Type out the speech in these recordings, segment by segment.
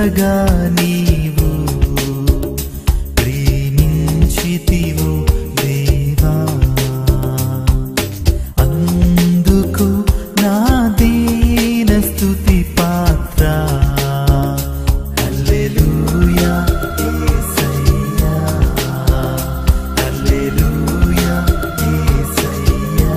నిన్నింతగా నీవు ప్రేమించితివు దేవా అందుకు నా దీన స్తుతి పాత్ర హల్లెలూయా యేసయ్యా హల్లెలూయా యేసయ్యా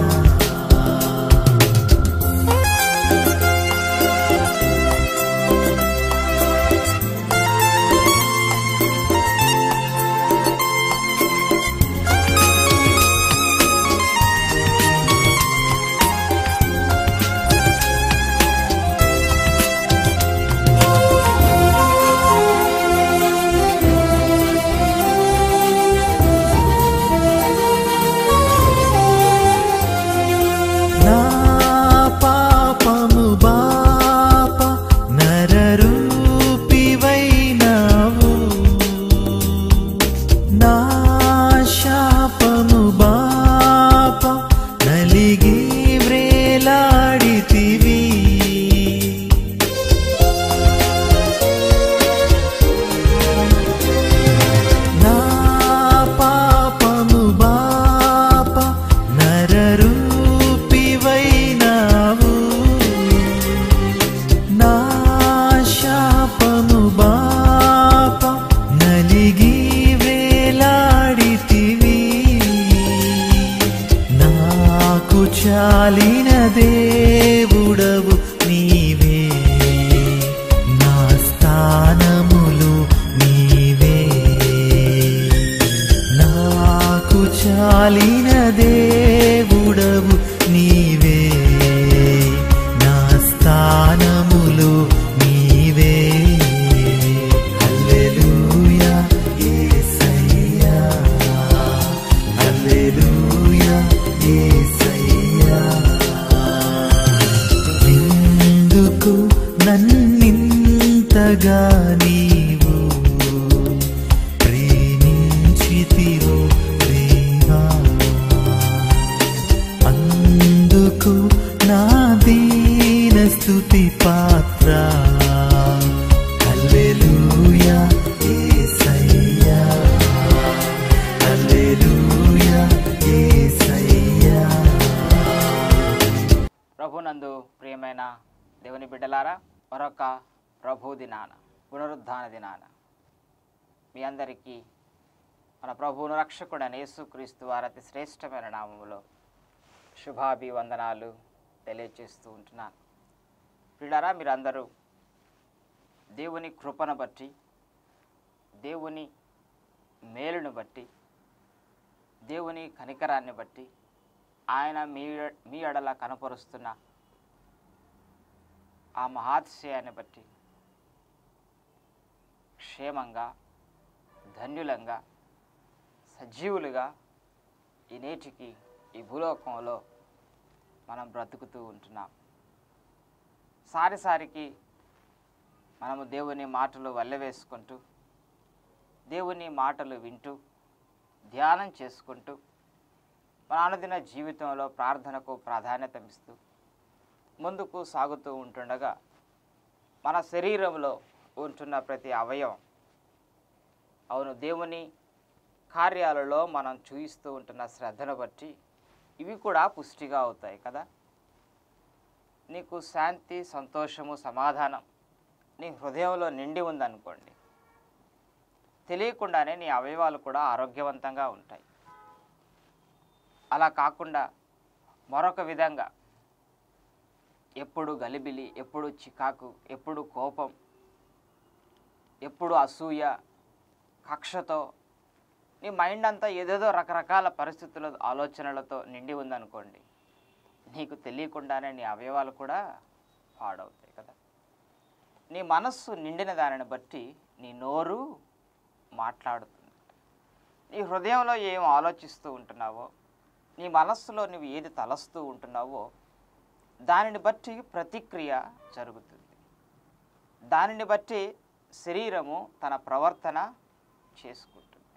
నా పాపము బాప నరరూపివైనావు నా శాపము బాప నలిగి వ్రేలాడితివి నా పాపము బాప నరరూపివైనావు నా శాపము బాప నలిగి వేలాడితివి నాకు చాలిన దేవుడవు నీవే నా స్థానములు నీవే నాకు చాలిన దేవుడవు నీవే నా స్థానములు నీవే హల్లెలూయా యేసయ్యా హల్లెలూయా యేసయ్యా ఎందుకు నన్నింతగా నీవు ప్రేమించితివో దేవా అందుకు నా దీన స్తుతి పాత్ర హల్లెలూయా యేసయ్యా హల్లెలూయా యేసయ్యా ప్రభునందు ప్రియమైన దేవుని బిడ్డలారా మరొక ప్రభు దినాన పునరుద్ధాన దినాన మీ అందరికీ మన ప్రభువును రక్షకుడైన యేసుక్రీస్తు వారి అతి శ్రేష్టమైన నామములో శుభాభివందనాలు తెలియజేస్తూ ఉంటున్నాను పిల్లరా మీరందరూ దేవుని కృపను బట్టి దేవుని మేలును బట్టి దేవుని కనికరాన్ని బట్టి ఆయన మీ మీ ఎడల కనపరుస్తున్న ఆ మహాతిశయాన్ని బట్టి క్షేమంగా ధన్యులంగా సజీవులుగా ఈ నేటికి ఈ భూలోకంలో మనం బ్రతుకుతూ ఉంటున్నాం సారిసారికి మనము దేవుని మాటలు వల్లవేసుకుంటూ దేవుని మాటలు వింటూ ధ్యానం చేసుకుంటూ మన అనుదిన జీవితంలో ప్రార్థనకు ప్రాధాన్యత ఇస్తూ ముందుకు సాగుతూ ఉంటుండగా మన శరీరంలో ఉంటున్న ప్రతి అవయవం అవును దేవుని కార్యాలలో మనం చూయిస్తూ ఉంటున్న శ్రద్ధను బట్టి ఇవి కూడా పుష్టిగా అవుతాయి కదా నీకు శాంతి సంతోషము సమాధానం నీ హృదయంలో నిండి ఉందనుకోండి తెలియకుండానే నీ అవయవాలు కూడా ఆరోగ్యవంతంగా ఉంటాయి అలా కాకుండా మరొక విధంగా ఎప్పుడు గలిబిలి ఎప్పుడు చికాకు ఎప్పుడు కోపం ఎప్పుడు అసూయ కక్షతో నీ మైండ్ అంతా ఏదేదో రకరకాల పరిస్థితుల ఆలోచనలతో నిండి ఉందనుకోండి నీకు తెలియకుండానే నీ అవయవాలు కూడా పాడవుతాయి కదా నీ మనస్సు నిండిన దానిని బట్టి నీ నోరు మాట్లాడుతుంది నీ హృదయంలో ఏం ఆలోచిస్తూ ఉంటున్నావో నీ మనస్సులో నువ్వు ఏది తలస్తూ ఉంటున్నావో దానిని బట్టి ప్రతిక్రియ జరుగుతుంది దానిని బట్టి శరీరము తన ప్రవర్తన చేసుకుంటుంది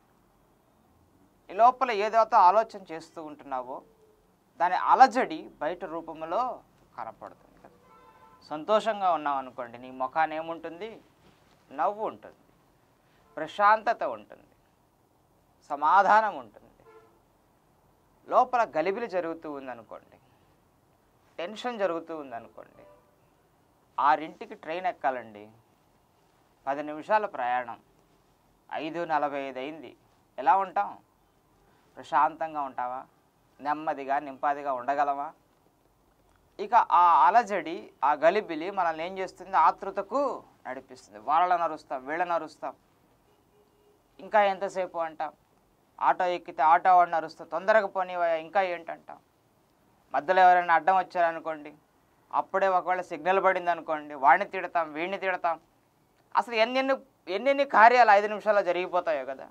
ఈ లోపల ఏదైతే ఆలోచన చేస్తూ ఉంటున్నావో దాని అలజడి బయట రూపంలో కనపడుతుంది కదా సంతోషంగా ఉన్నావు అనుకోండి నీ ముఖాన్ని ఏముంటుంది నవ్వు ఉంటుంది ప్రశాంతత ఉంటుంది సమాధానం ఉంటుంది లోపల గలిబిలి జరుగుతూ ఉందనుకోండి టెన్షన్ జరుగుతూ ఉందనుకోండి ఆరింటికి ట్రైన్ ఎక్కాలండి పది నిమిషాల ప్రయాణం ఐదు నలభై ఐదు అయింది ఎలా ఉంటాం ప్రశాంతంగా ఉంటావా నెమ్మదిగా నింపాదిగా ఉండగలమా ఇక ఆ అలజడి ఆ గలిబిలి మనల్ని ఏం చేస్తుంది ఆతృతకు నడిపిస్తుంది వాళ్ళని అరుస్తాం వీళ్ళని అరుస్తాం ఇంకా ఎంతసేపు అంటాం ఆటో ఎక్కితే ఆటో వాడిని అరుస్తాం తొందరగా పోనీవయ్యా ఇంకా ఏంటంటాం మధ్యలో ఎవరైనా అడ్డం వచ్చారనుకోండి అప్పుడే ఒకవేళ సిగ్నల్ పడింది అనుకోండి వాడిని తిడతాం వీడిని తిడతాం అసలు ఎన్నెన్ని ఎన్నెన్ని కార్యాలు ఐదు నిమిషాల్లో జరిగిపోతాయో కదా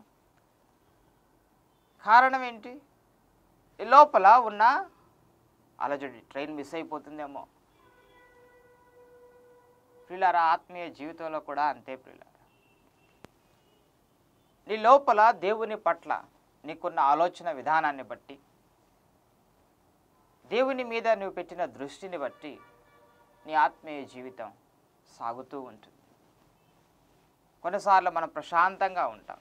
కారణం ఏంటి ఈ లోపల ఉన్న అలజడి ట్రైన్ మిస్ అయిపోతుందేమో ప్రియులారా ఆత్మీయ జీవితంలో కూడా అంతే ప్రియులారా నీ లోపల దేవుని పట్ల నీకున్న ఆలోచన విధానాన్ని బట్టి దేవుని మీద నువ్వు పెట్టిన దృష్టిని బట్టి నీ ఆత్మీయ జీవితం సాగుతూ ఉంటుంది కొన్నిసార్లు మనం ప్రశాంతంగా ఉంటాం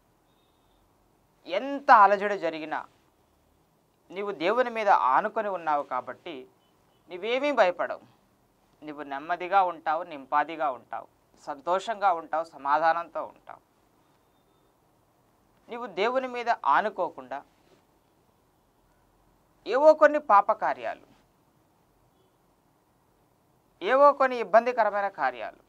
ఎంత అలజడి జరిగినా నీవు దేవుని మీద ఆనుకొని ఉన్నావు కాబట్టి నీవేమీ భయపడవు నువ్వు నెమ్మదిగా ఉంటావు నింపాదిగా ఉంటావు సంతోషంగా ఉంటావు సమాధానంతో ఉంటావు నీవు దేవుని మీద ఆనుకోకుండా ఏవో కొన్ని పాపకార్యాలు ఏవో కొన్ని ఇబ్బందికరమైన కార్యాలు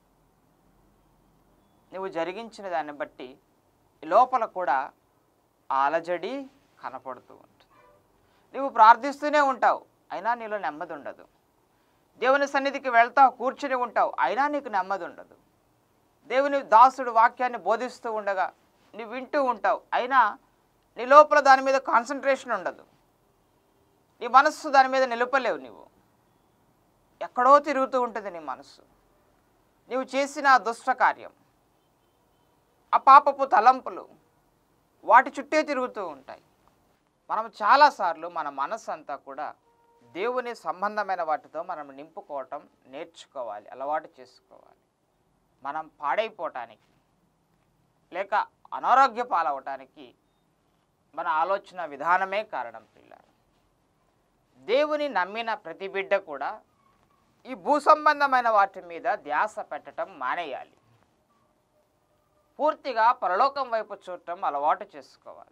నువ్వు జరిగించిన దాన్ని బట్టి లోపల కూడా ఆ అలజడి కనపడుతూ ఉంటుంది నువ్వు ప్రార్థిస్తూనే ఉంటావు అయినా నీలో నెమ్మది ఉండదు దేవుని సన్నిధికి వెళ్తావు కూర్చుని ఉంటావు అయినా నీకు నెమ్మది ఉండదు దేవుని దాసుడు వాక్యాన్ని బోధిస్తూ ఉండగా నువ్వు వింటూ ఉంటావు అయినా నీ లోపల దాని మీద కాన్సన్ట్రేషన్ ఉండదు నీ మనస్సు దాని మీద నిలుపలేవు నీవు ఎక్కడో తిరుగుతూ ఉంటుంది నీ మనస్సు నీవు చేసిన ఆ దుష్ట కార్యం ఆ పాపపు తలంపులు వాటి చుట్టే తిరుగుతూ ఉంటాయి మనం చాలాసార్లు మన మనస్సు అంతా కూడా దేవుని సంబంధమైన వాటితో మనం నింపుకోవటం నేర్చుకోవాలి అలవాటు చేసుకోవాలి మనం పాడైపోవటానికి లేక అనారోగ్య పాలవటానికి మన ఆలోచన విధానమే కారణం పిల్లలు దేవుని నమ్మిన ప్రతి బిడ్డ కూడా ఈ భూ సంబంధమైన వాటి మీద ధ్యాస పెట్టడం మానేయాలి పూర్తిగా పరలోకం వైపు చూడటం అలవాటు చేసుకోవాలి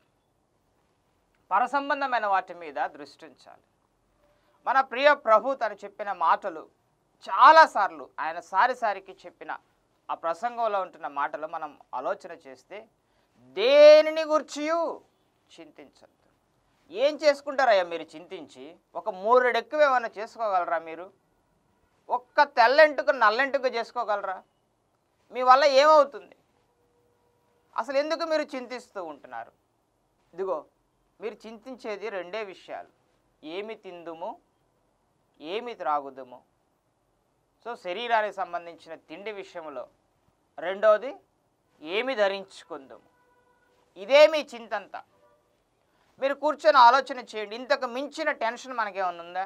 పరసంబంధమైన వాటి మీద దృష్టి ఉంచాలి మన ప్రియ ప్రభు తను చెప్పిన మాటలు చాలాసార్లు ఆయన సారి సారికి చెప్పిన ఆ ప్రసంగంలో ఉంటున్న మాటలు మనం ఆలోచన చేస్తే దేనిని గుర్చియు చింతించద్దు ఏం చేసుకుంటారయ్యా మీరు చింతించి ఒక మూరెడెక్కువ ఏమైనా చేసుకోగలరా మీరు ఒక్క తెల్లెంటుకు నల్లెంటుకు చేసుకోగలరా మీ వల్ల ఏమవుతుంది అసలు ఎందుకు మీరు చింతిస్తూ ఉంటున్నారు ఇదిగో మీరు చింతించేది రెండే విషయాలు ఏమి తిందుము ఏమి త్రాగుదుము సో శరీరానికి సంబంధించిన తిండి విషయంలో రెండోది ఏమి ధరించుకుందాము ఇదే మీ చింతంతా మీరు కూర్చొని ఆలోచన చేయండి ఇంతకు మించిన టెన్షన్ మనకేమన్నా ఉందా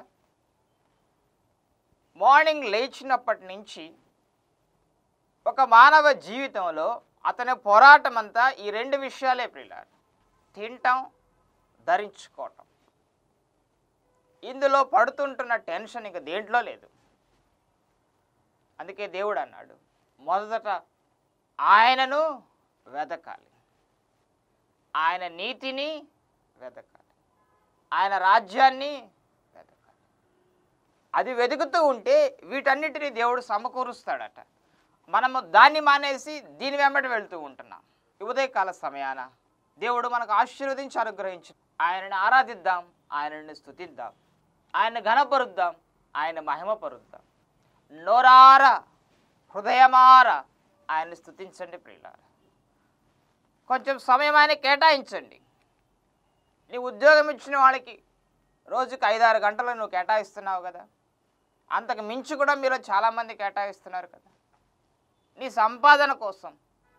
మార్నింగ్ లేచినప్పటి నుంచి ఒక మానవ జీవితంలో అతని పోరాటం అంతా ఈ రెండు విషయాలే ప్రియులారు తినటం ధరించుకోవటం ఇందులో పడుతుంటున్న టెన్షన్ ఇక దేంట్లో లేదు అందుకే దేవుడు అన్నాడు మొదట ఆయనను వెతకాలి ఆయన నీతిని వెతకాలి ఆయన రాజ్యాన్ని వెతకాలి అది వెతుకుతూ ఉంటే వీటన్నిటిని దేవుడు సమకూరుస్తాడట మనము దాన్ని మానేసి దీని వెంబడి వెళ్తూ ఉంటున్నాం ఈ ఉదయకాల సమయాన దేవుడు మనకు ఆశీర్వదించి అనుగ్రహించు ఆయనని ఆరాధిద్దాం ఆయనని స్తుతిద్దాం ఆయన ఘనపరుద్దాం ఆయన మహిమపరుద్దాం నోరార హృదయమార ఆయన్ని స్తుతించండి ప్రియులారా కొంచెం సమయం ఆయన కేటాయించండి నీ ఉద్యోగం ఇచ్చిన వాళ్ళకి రోజుకి ఐదారు గంటలు నువ్వు కేటాయిస్తున్నావు కదా అంతకు మించి కూడా మీరు చాలామంది కేటాయిస్తున్నారు కదా నీ సంపాదన కోసం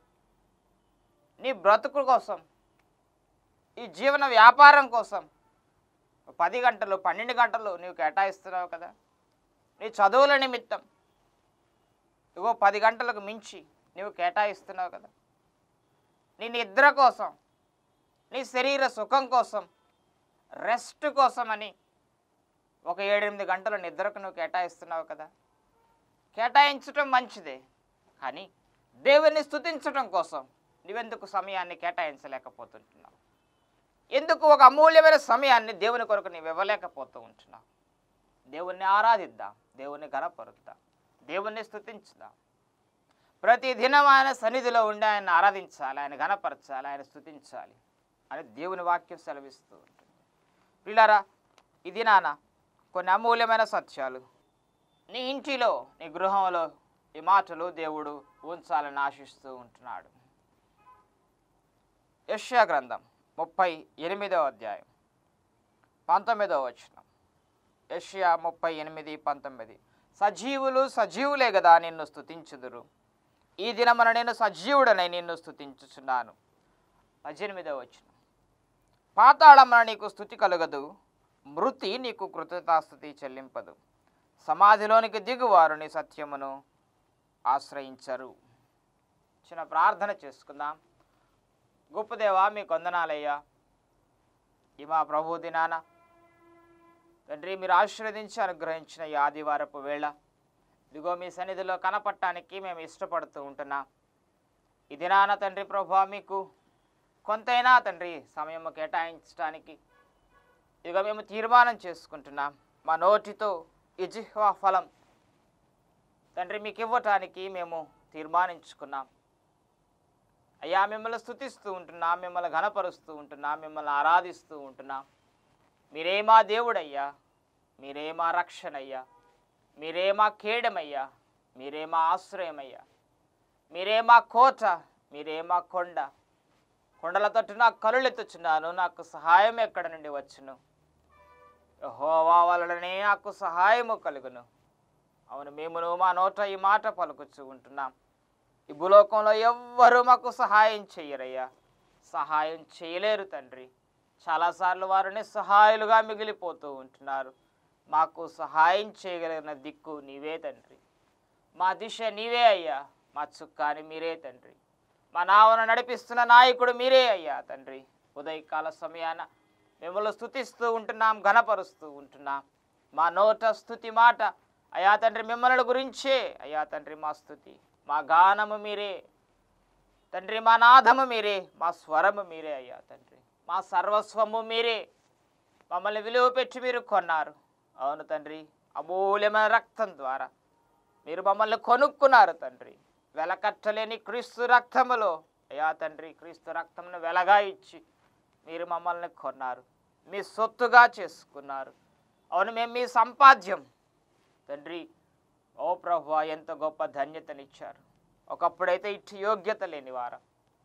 నీ బ్రతుకు కోసం ఈ జీవన వ్యాపారం కోసం పది గంటలు పన్నెండు గంటలు నీవు కేటాయిస్తున్నావు కదా నీ చదువుల నిమిత్తం ఇగో పది గంటలకు మించి నువ్వు కేటాయిస్తున్నావు కదా నీ నిద్ర కోసం నీ శరీర సుఖం కోసం రెస్ట్ కోసమని ఒక ఏడెనిమిది గంటల నిద్రకు నువ్వు కేటాయిస్తున్నావు కదా కేటాయించటం మంచిదే కానీ దేవుని స్తుతించటం కోసం నువ్వెందుకు సమయాన్ని కేటాయించలేకపోతుంటున్నావు ఎందుకు ఒక అమూల్యమైన సమయాన్ని దేవుని కొరకు నీవు ఇవ్వలేకపోతూ ఉంటున్నావు దేవుణ్ణి ఆరాధిద్దాం దేవుణ్ణి గణపరుద్దాం దేవుణ్ణి స్తుతించుదాం ప్రతి దినం ఆయన సన్నిధిలో ఉండి ఆయన ఆరాధించాలి ఆయన గణపరచాలి ఆయన స్తుతించాలి అని దేవుని వాక్యం సెలవిస్తూ ఉంటుంది పిల్లరా ఇది నాన్న కొన్ని అమూల్యమైన సత్యాలు నీ ఇంటిలో నీ గృహంలో ఈ మాటలు దేవుడు ఉంచాలని ఆశిస్తూ ఉంటున్నాడు యష్యా గ్రంథం ముప్పై ఎనిమిదవ అధ్యాయం పంతొమ్మిదవ వచనం యష్యా ముప్పై ఎనిమిది పంతొమ్మిది సజీవులు సజీవులే కదా నిన్ను స్తుతించుదురు ఈ దినమున నేను సజీవుడనై నిన్ను స్తుతించుచున్నాను పద్దెనిమిదవ వచనం పాతాళమున నీకు స్థుతి కలుగదు మృతి నీకు కృతజ్ఞతాస్థుతి చెల్లింపదు సమాధిలోనికి దిగువారు నీ సత్యమును ఆశ్రయించరు చిన్న ప్రార్థన చేసుకుందాం గొప్పదేవా మీ కొందనాలయ్యా ఈ మా ప్రభు దినాన తండ్రి మీరు ఆశీర్వదించి అనుగ్రహించిన ఈ ఆదివారపు వేళ ఇదిగో మీ సన్నిధిలో కనపడటానికి మేము ఇష్టపడుతూ ఉంటున్నాం ఈ దినాన తండ్రి ప్రభు మీకు కొంతైనా తండ్రి సమయం కేటాయించడానికి ఇక మేము తీర్మానం చేసుకుంటున్నాం మా నోటితో ఈ జిహ్వా ఫలం తండ్రి మీకు ఇవ్వటానికి మేము తీర్మానించుకున్నాం అయ్యా మిమ్మల్ని స్తుతిస్తూ ఉంటున్నాం మిమ్మల్ని ఘనపరుస్తూ ఉంటున్నాం మిమ్మల్ని ఆరాధిస్తూ ఉంటున్నాం మీరే మా దేవుడయ్యా మీరే మా రక్షణయ్యా మీరే మా కేడమయ్యా మీరే మా ఆశ్రయమయ్యా మీరే మా కోట మీరే మా కొండ కొండల తట్టు నాకు కలులెత్తుచున్నాను నాకు సహాయం ఎక్కడ నుండి వచ్చును యెహోవా వలననే నాకు సహాయము కలుగును అవును మేమును మా నోట ఈ మాట పలుకుచూ ఉంటున్నాం ఈ భూలోకంలో ఎవ్వరూ మాకు సహాయం చెయ్యరయ్యా సహాయం చేయలేరు తండ్రి చాలాసార్లు వారిని సహాయులుగా మిగిలిపోతూ ఉంటున్నారు మాకు సహాయం చేయగలిగిన దిక్కు నీవే తండ్రి మా దిశ నీవే అయ్యా మా చుక్కాని మీరే తండ్రి మా నావను నడిపిస్తున్న నాయకుడు మీరే అయ్యా తండ్రి ఉదయకాల సమయాన మిమ్మల్ని స్థుతిస్తూ ఉంటున్నాం ఘనపరుస్తూ ఉంటున్నాం మా నోట స్థుతి మాట అయ్యా తండ్రి మిమ్మల్ని గురించే అయ్యా తండ్రి మా స్థుతి మా గానము మీరే తండ్రి మా నాదము మీరే మా స్వరము మీరే అయ్యా తండ్రి మా సర్వస్వము మీరే మమ్మల్ని విలువ పెట్టి మీరు కొన్నారు అవును తండ్రి అమూల్యమైన రక్తం ద్వారా మీరు మమ్మల్ని కొనుక్కున్నారు తండ్రి వెలకట్టలేని క్రీస్తు రక్తములో అయ్యా తండ్రి క్రీస్తు రక్తమును వెలగా ఇచ్చి మీరు మమ్మల్ని కొన్నారు మీ సొత్తుగా చేసుకున్నారు అవును మేము మీ సంపాద్యం తండ్రి ఓ ప్రభు ఎంత గొప్ప ధన్యతనిచ్చారు ఒకప్పుడైతే ఇట్టి యోగ్యత లేని వారం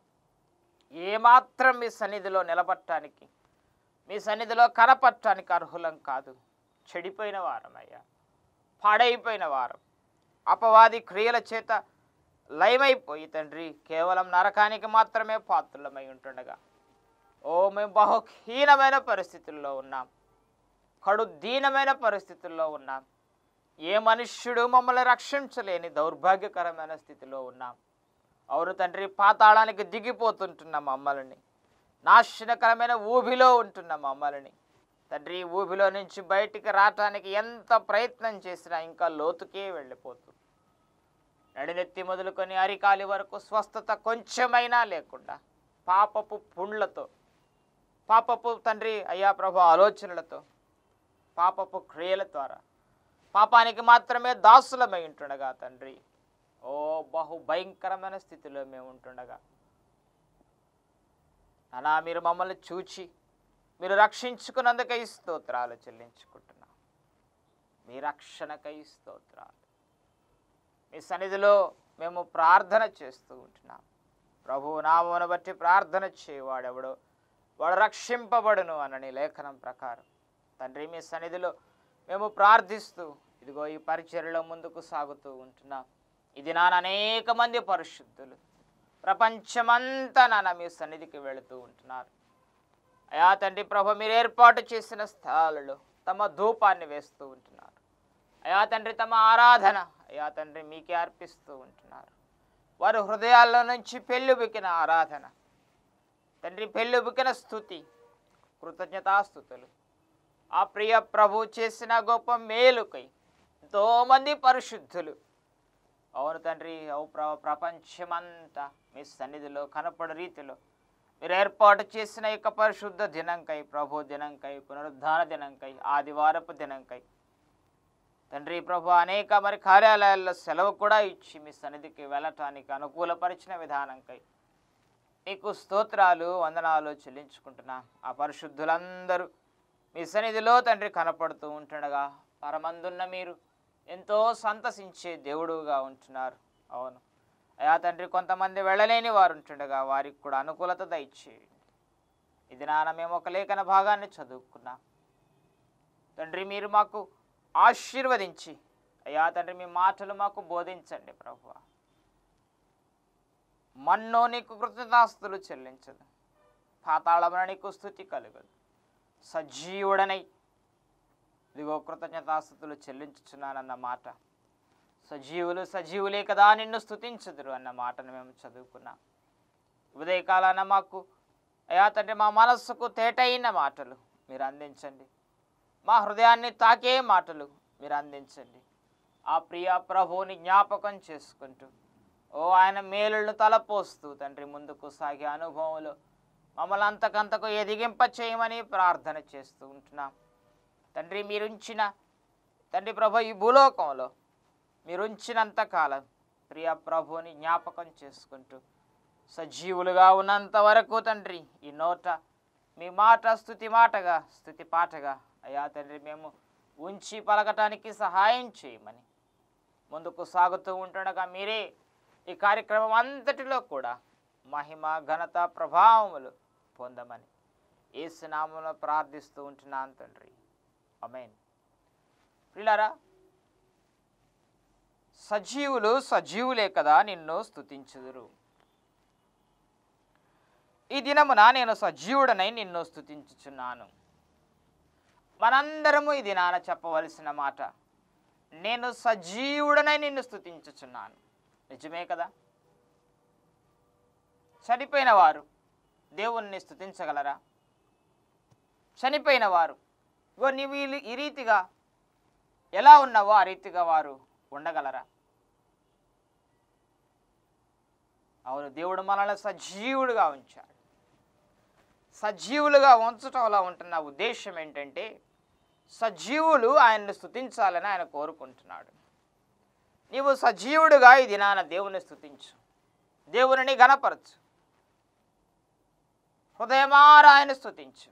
ఏమాత్రం మీ సన్నిధిలో నిలబట్టడానికి మీ సన్నిధిలో కనపట్టడానికి అర్హులం కాదు చెడిపోయిన వారమయ్యా పాడైపోయిన వారం అపవాది క్రియల చేత లయమైపోయి తండ్రి కేవలం నరకానికి మాత్రమే పాత్రులమై ఉంటుండగా ఓ మేము బహుహీనమైన పరిస్థితుల్లో ఉన్నాం కడు దీనమైన పరిస్థితుల్లో ఉన్నాం ఏ మనుష్యుడు మమ్మల్ని రక్షించలేని దౌర్భాగ్యకరమైన స్థితిలో ఉన్నాం అవును తండ్రి పాతాళానికి దిగిపోతుంటున్న మమ్మల్ని నాశనకరమైన ఊబిలో ఉంటున్న మమ్మల్ని తండ్రి ఈ ఊబిలో నుంచి బయటికి రావటానికి ఎంత ప్రయత్నం చేసినా ఇంకా లోతుకే వెళ్ళిపోతుంది నడినెత్తి మొదలుకొని అరికాలి వరకు స్వస్థత కొంచెమైనా లేకుండా పాపపు పుండ్లతో పాపపు తండ్రి అయ్యా ప్రభు ఆలోచనలతో పాపపు క్రియల ద్వారా పాపానికి మాత్రమే దాసులమై ఉంటుండగా తండ్రి ఓ బహు భయంకరమైన స్థితిలో మేము ఉంటుండగా అలా మీరు మమ్మల్ని చూచి మీరు రక్షించుకున్నందుకై స్తోత్రాలు చెల్లించుకుంటున్నాం మీ రక్షణకై స్తోత్రాలు మీ సన్నిధిలో మేము ప్రార్థన చేస్తూ ఉంటున్నాం ప్రభు నామమును బట్టి ప్రార్థన చేయవాడెవడో వాడు రక్షింపబడును అనని లేఖనం ప్రకారం తండ్రి మీ సన్నిధిలో మేము ప్రార్థిస్తూ ఇదిగో ఈ పరిచర్యలో ముందుకు సాగుతూ ఉంటున్నాం ఇది నాన్న అనేక మంది పరిశుద్ధులు ప్రపంచమంతా నాన్న మీ సన్నిధికి వెళుతూ ఉంటున్నారు అయా తండ్రి ప్రభు మీరు ఏర్పాటు చేసిన స్థలాలలో తమ ధూపాన్ని వేస్తూ ఉంటున్నారు అయా తండ్రి తమ ఆరాధన అయ్యా తండ్రి మీకే అర్పిస్తూ ఉంటున్నారు వారి హృదయాల్లో నుంచి పెళ్ళుబికిన ఆరాధన తండ్రి పెళ్ళుబికిన స్థుతి కృతజ్ఞతాస్థుతులు ఆ ప్రియ ప్రభు చేసిన గొప్ప మేలుకై ఎంతోమంది పరిశుద్ధులు అవును తండ్రి అవు ప్ర ప్రపంచమంతా మీ సన్నిధిలో కనపడు రీతిలో మీరు ఏర్పాటు చేసిన యొక్క పరిశుద్ధ దినంకై ప్రభు దినంకై పునరుద్ధాన దినంకై ఆదివారపు దినంకై తండ్రి ప్రభు అనేక మరి కార్యాలయాల్లో సెలవు కూడా ఇచ్చి మీ సన్నిధికి వెళ్ళటానికి అనుకూలపరిచిన విధానంకై నీకు స్తోత్రాలు వందనాలు చెల్లించుకుంటున్నా ఆ పరిశుద్ధులందరూ మీ సన్నిధిలో తండ్రి కనపడుతూ ఉంటుండగా పరమందున్న మీరు ఎంతో సంతసించే దేవుడుగా ఉంటున్నారు అవును అయా తండ్రి కొంతమంది వెళ్ళలేని వారు ఉంటుండగా వారికి కూడా అనుకూలత దయచేయండి ఇది నాన్న మేము ఒక లేఖన భాగాన్ని చదువుకున్నాం తండ్రి మీరు మాకు ఆశీర్వదించి అయ్యా తండ్రి మీ మాటలు మాకు బోధించండి ప్రభు మన్నో నీకు కృతజ్ఞతాస్తులు చెల్లించదు పాతాళమున నీకు స్థుతి కలుగదు సజీవుడనై ఇదిగో కృతజ్ఞతాస్థుతులు చెల్లించుచున్నానన్న మాట సజీవులు సజీవులే కదా నిన్ను స్థుతించదురు అన్న మాటను మేము చదువుకున్నాం ఉదయకాలాన మాకు అయా తండ్రి మా మనస్సుకు తేటైన మాటలు మీరు అందించండి మా హృదయాన్ని తాకే మాటలు మీరు అందించండి ఆ ప్రియ ప్రభువుని జ్ఞాపకం చేసుకుంటూ ఓ ఆయన మేలులను తలపోస్తూ తండ్రి ముందుకు సాగే అనుభవంలో మమ్మల్ని అంతకంతకు ఎదిగింప చేయమని ప్రార్థన చేస్తూ ఉంటున్నాం తండ్రి మీరుంచిన తండ్రి ప్రభు ఈ భూలోకంలో మీరుంచినంత కాలం ప్రియ ప్రభుని జ్ఞాపకం చేసుకుంటూ సజీవులుగా ఉన్నంత వరకు తండ్రి ఈ నోట మీ మాట స్థుతి మాటగా స్థుతి పాటగా అయ్యా తండ్రి మేము ఉంచి పలకటానికి సహాయం చేయమని ముందుకు సాగుతూ ఉంటుండగా మీరే ఈ కార్యక్రమం అంతటిలో కూడా మహిమ ఘనత ప్రభావములు పొందమని ఏసునామంలో ప్రార్థిస్తూ ఉంటున్నాను తండ్రి అమేన్ ప్రిలారా సజీవులు సజీవులే కదా నిన్ను స్తుతించుదురు ఈ దినమున నేను సజీవుడనై నిన్ను స్తుతించుచున్నాను మనందరము ఈ దినాన చెప్పవలసిన మాట నేను సజీవుడనై నిన్ను స్తుతించుచున్నాను నిజమే కదా చనిపోయిన వారు దేవుణ్ణి స్తుతించగలరా చనిపోయిన వారు ఇగో నీవు ఈ- ఈ రీతిగా ఎలా ఉన్నావో ఆ రీతిగా వారు ఉండగలరా అవును దేవుడు మనల్ని సజీవుడుగా ఉంచాడు సజీవులుగా ఉంచటంలో ఉంటున్న ఉద్దేశం ఏంటంటే సజీవులు ఆయన్ని స్తుతించాలని ఆయన కోరుకుంటున్నాడు నీవు సజీవుడుగా ఈ దినాన దేవుని స్తుతించు దేవుని గణపరచు హృదయమార ఆయన స్తుతించు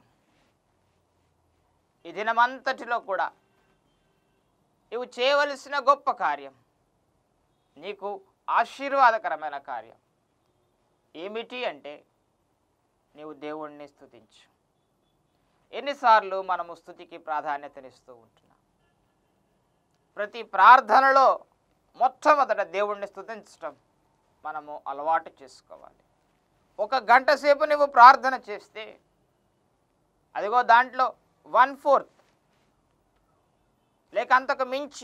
ఈ దినమంతటిలో కూడా నీవు చేయవలసిన గొప్ప కార్యం నీకు ఆశీర్వాదకరమైన కార్యం ఏమిటి అంటే నీవు దేవుణ్ణి స్తుతించు ఎన్నిసార్లు మనము స్థుతికి ప్రాధాన్యతనిస్తూ ఉంటున్నాం ప్రతి ప్రార్థనలో మొట్టమొదట దేవుణ్ణి స్తుతించటం మనము అలవాటు చేసుకోవాలి ఒక గంట సేపు నువ్వు ప్రార్థన చేస్తే అదిగో దాంట్లో వన్ ఫోర్త్ లేక అంతకు మించి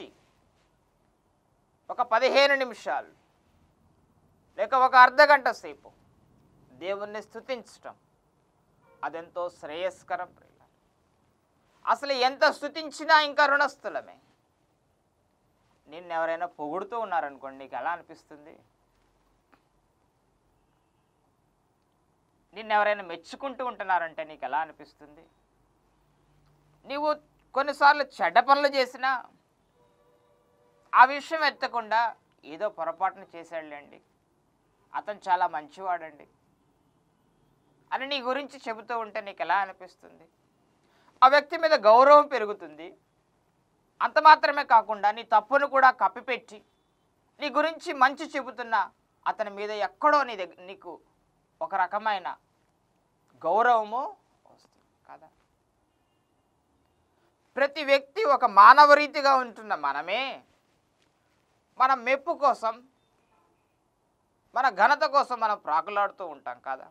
ఒక పదిహేను నిమిషాలు లేక ఒక అర్ధ గంట సేపు దేవుణ్ణి స్తుతించటం అదెంతో శ్రేయస్కరం ప్రియులారా. అసలు ఎంత స్తుతించినా ఇంకా రుణస్థులమే నిన్ను ఎవరైనా పొగుడుతూ ఉన్నారనుకోండి నీకు ఎలా అనిపిస్తుంది నిన్ను ఎవరైనా మెచ్చుకుంటూ ఉంటున్నారంటే నీకు ఎలా అనిపిస్తుంది నీవు కొన్నిసార్లు చెడ్డ పనులు చేసినా ఆ విషయం ఎత్తకుండా ఏదో పొరపాటున చేశాడులేండి అతను చాలా మంచివాడండి అని నీ గురించి చెబుతూ ఉంటే నీకు ఎలా అనిపిస్తుంది ఆ వ్యక్తి మీద గౌరవం పెరుగుతుంది అంత మాత్రమే కాకుండా నీ తప్పును కూడా కప్పిపెట్టి నీ గురించి మంచి చెబుతున్న అతని మీద ఎక్కడో నీ దగ్గర నీకు ఒక రకమైన గౌరవము వస్తుంది కదా ప్రతి వ్యక్తి ఒక మానవ రీతిగా ఉంటున్న మనమే మన మెప్పు కోసం మన ఘనత కోసం మనం ప్రాకులాడుతూ ఉంటాం కదా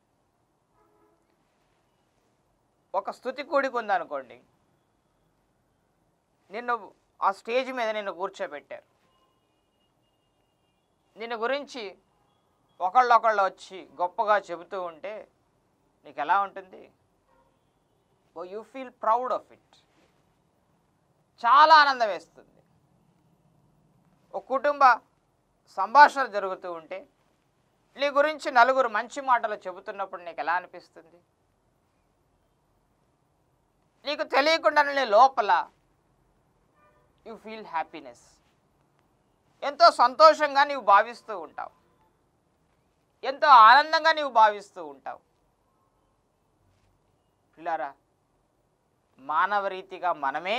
ఒక స్థుతి కూడిక ఉందనుకోండి నిన్ను ఆ స్టేజ్ మీద నిన్ను కూర్చోబెట్టారు నిన్ను గురించి ఒకళ్ళొకళ్ళు వచ్చి గొప్పగా చెబుతూ ఉంటే నీకు ఎలా ఉంటుంది oh you feel proud of it చాలా ఆనందం వేస్తుంది ఒక కుటుంబ సంభాషణ జరుగుతూ ఉంటే నీ గురించి నలుగురు మంచి మాటలు చెబుతున్నప్పుడు నీకు ఎలా అనిపిస్తుంది నీకు తెలియకుండా నీ లోపల యు ఫీల్ హ్యాపీనెస్ ఎంతో సంతోషంగా నీవు భావిస్తూ ఉంటావు ఎంతో ఆనందంగా నీవు భావిస్తూ ఉంటావు పిల్లారా మానవ రీతిగా మనమే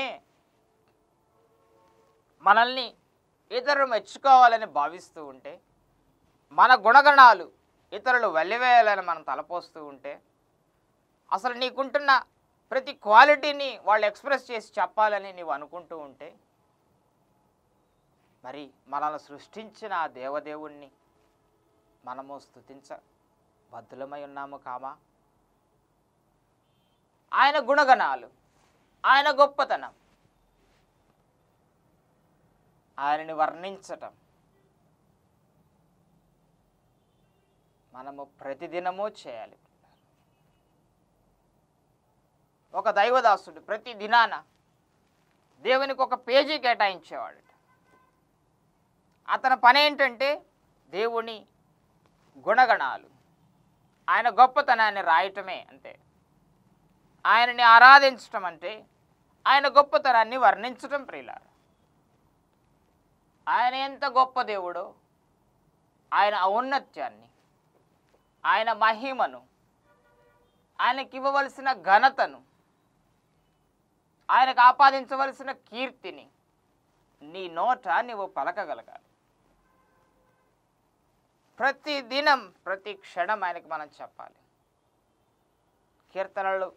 మనల్ని ఇతరులు మెచ్చుకోవాలని భావిస్తూ ఉంటే మన గుణగణాలు ఇతరులు వెళ్ళివేయాలని మనం తలపోస్తూ ఉంటే అసలు నీకుంటున్న ప్రతి క్వాలిటీని వాళ్ళు ఎక్స్ప్రెస్ చేసి చెప్పాలని నీవు అనుకుంటూ ఉంటే మరి మనల్ని సృష్టించిన ఆ దేవదేవుణ్ణి మనము స్థుతించ బద్దులమై ఉన్నాము కామా ఆయన గుణగణాలు ఆయన గొప్పతనం ఆయనని వర్ణించటం మనము ప్రతిదినము చేయాలి ఒక దైవదాసుడు ప్రతి దినాన దేవునికి ఒక పేజీ కేటాయించేవాడు అతని పని ఏంటంటే దేవుని గుణగణాలు ఆయన గొప్పతనాన్ని రాయటమే అంతే ఆయనని ఆరాధించటం అంటే ఆయన గొప్పతనాన్ని వర్ణించటం ప్రియులారు ఆయన ఎంత గొప్ప దేవుడో ఆయన ఔన్నత్యాన్ని ఆయన మహిమను ఆయనకి ఇవ్వవలసిన ఘనతను ఆయనకు ఆపాదించవలసిన కీర్తిని నీ నోట నీవు పలకగలగాలి ప్రతి దినం ప్రతి క్షణం ఆయనకి మనం చెప్పాలి కీర్తనలు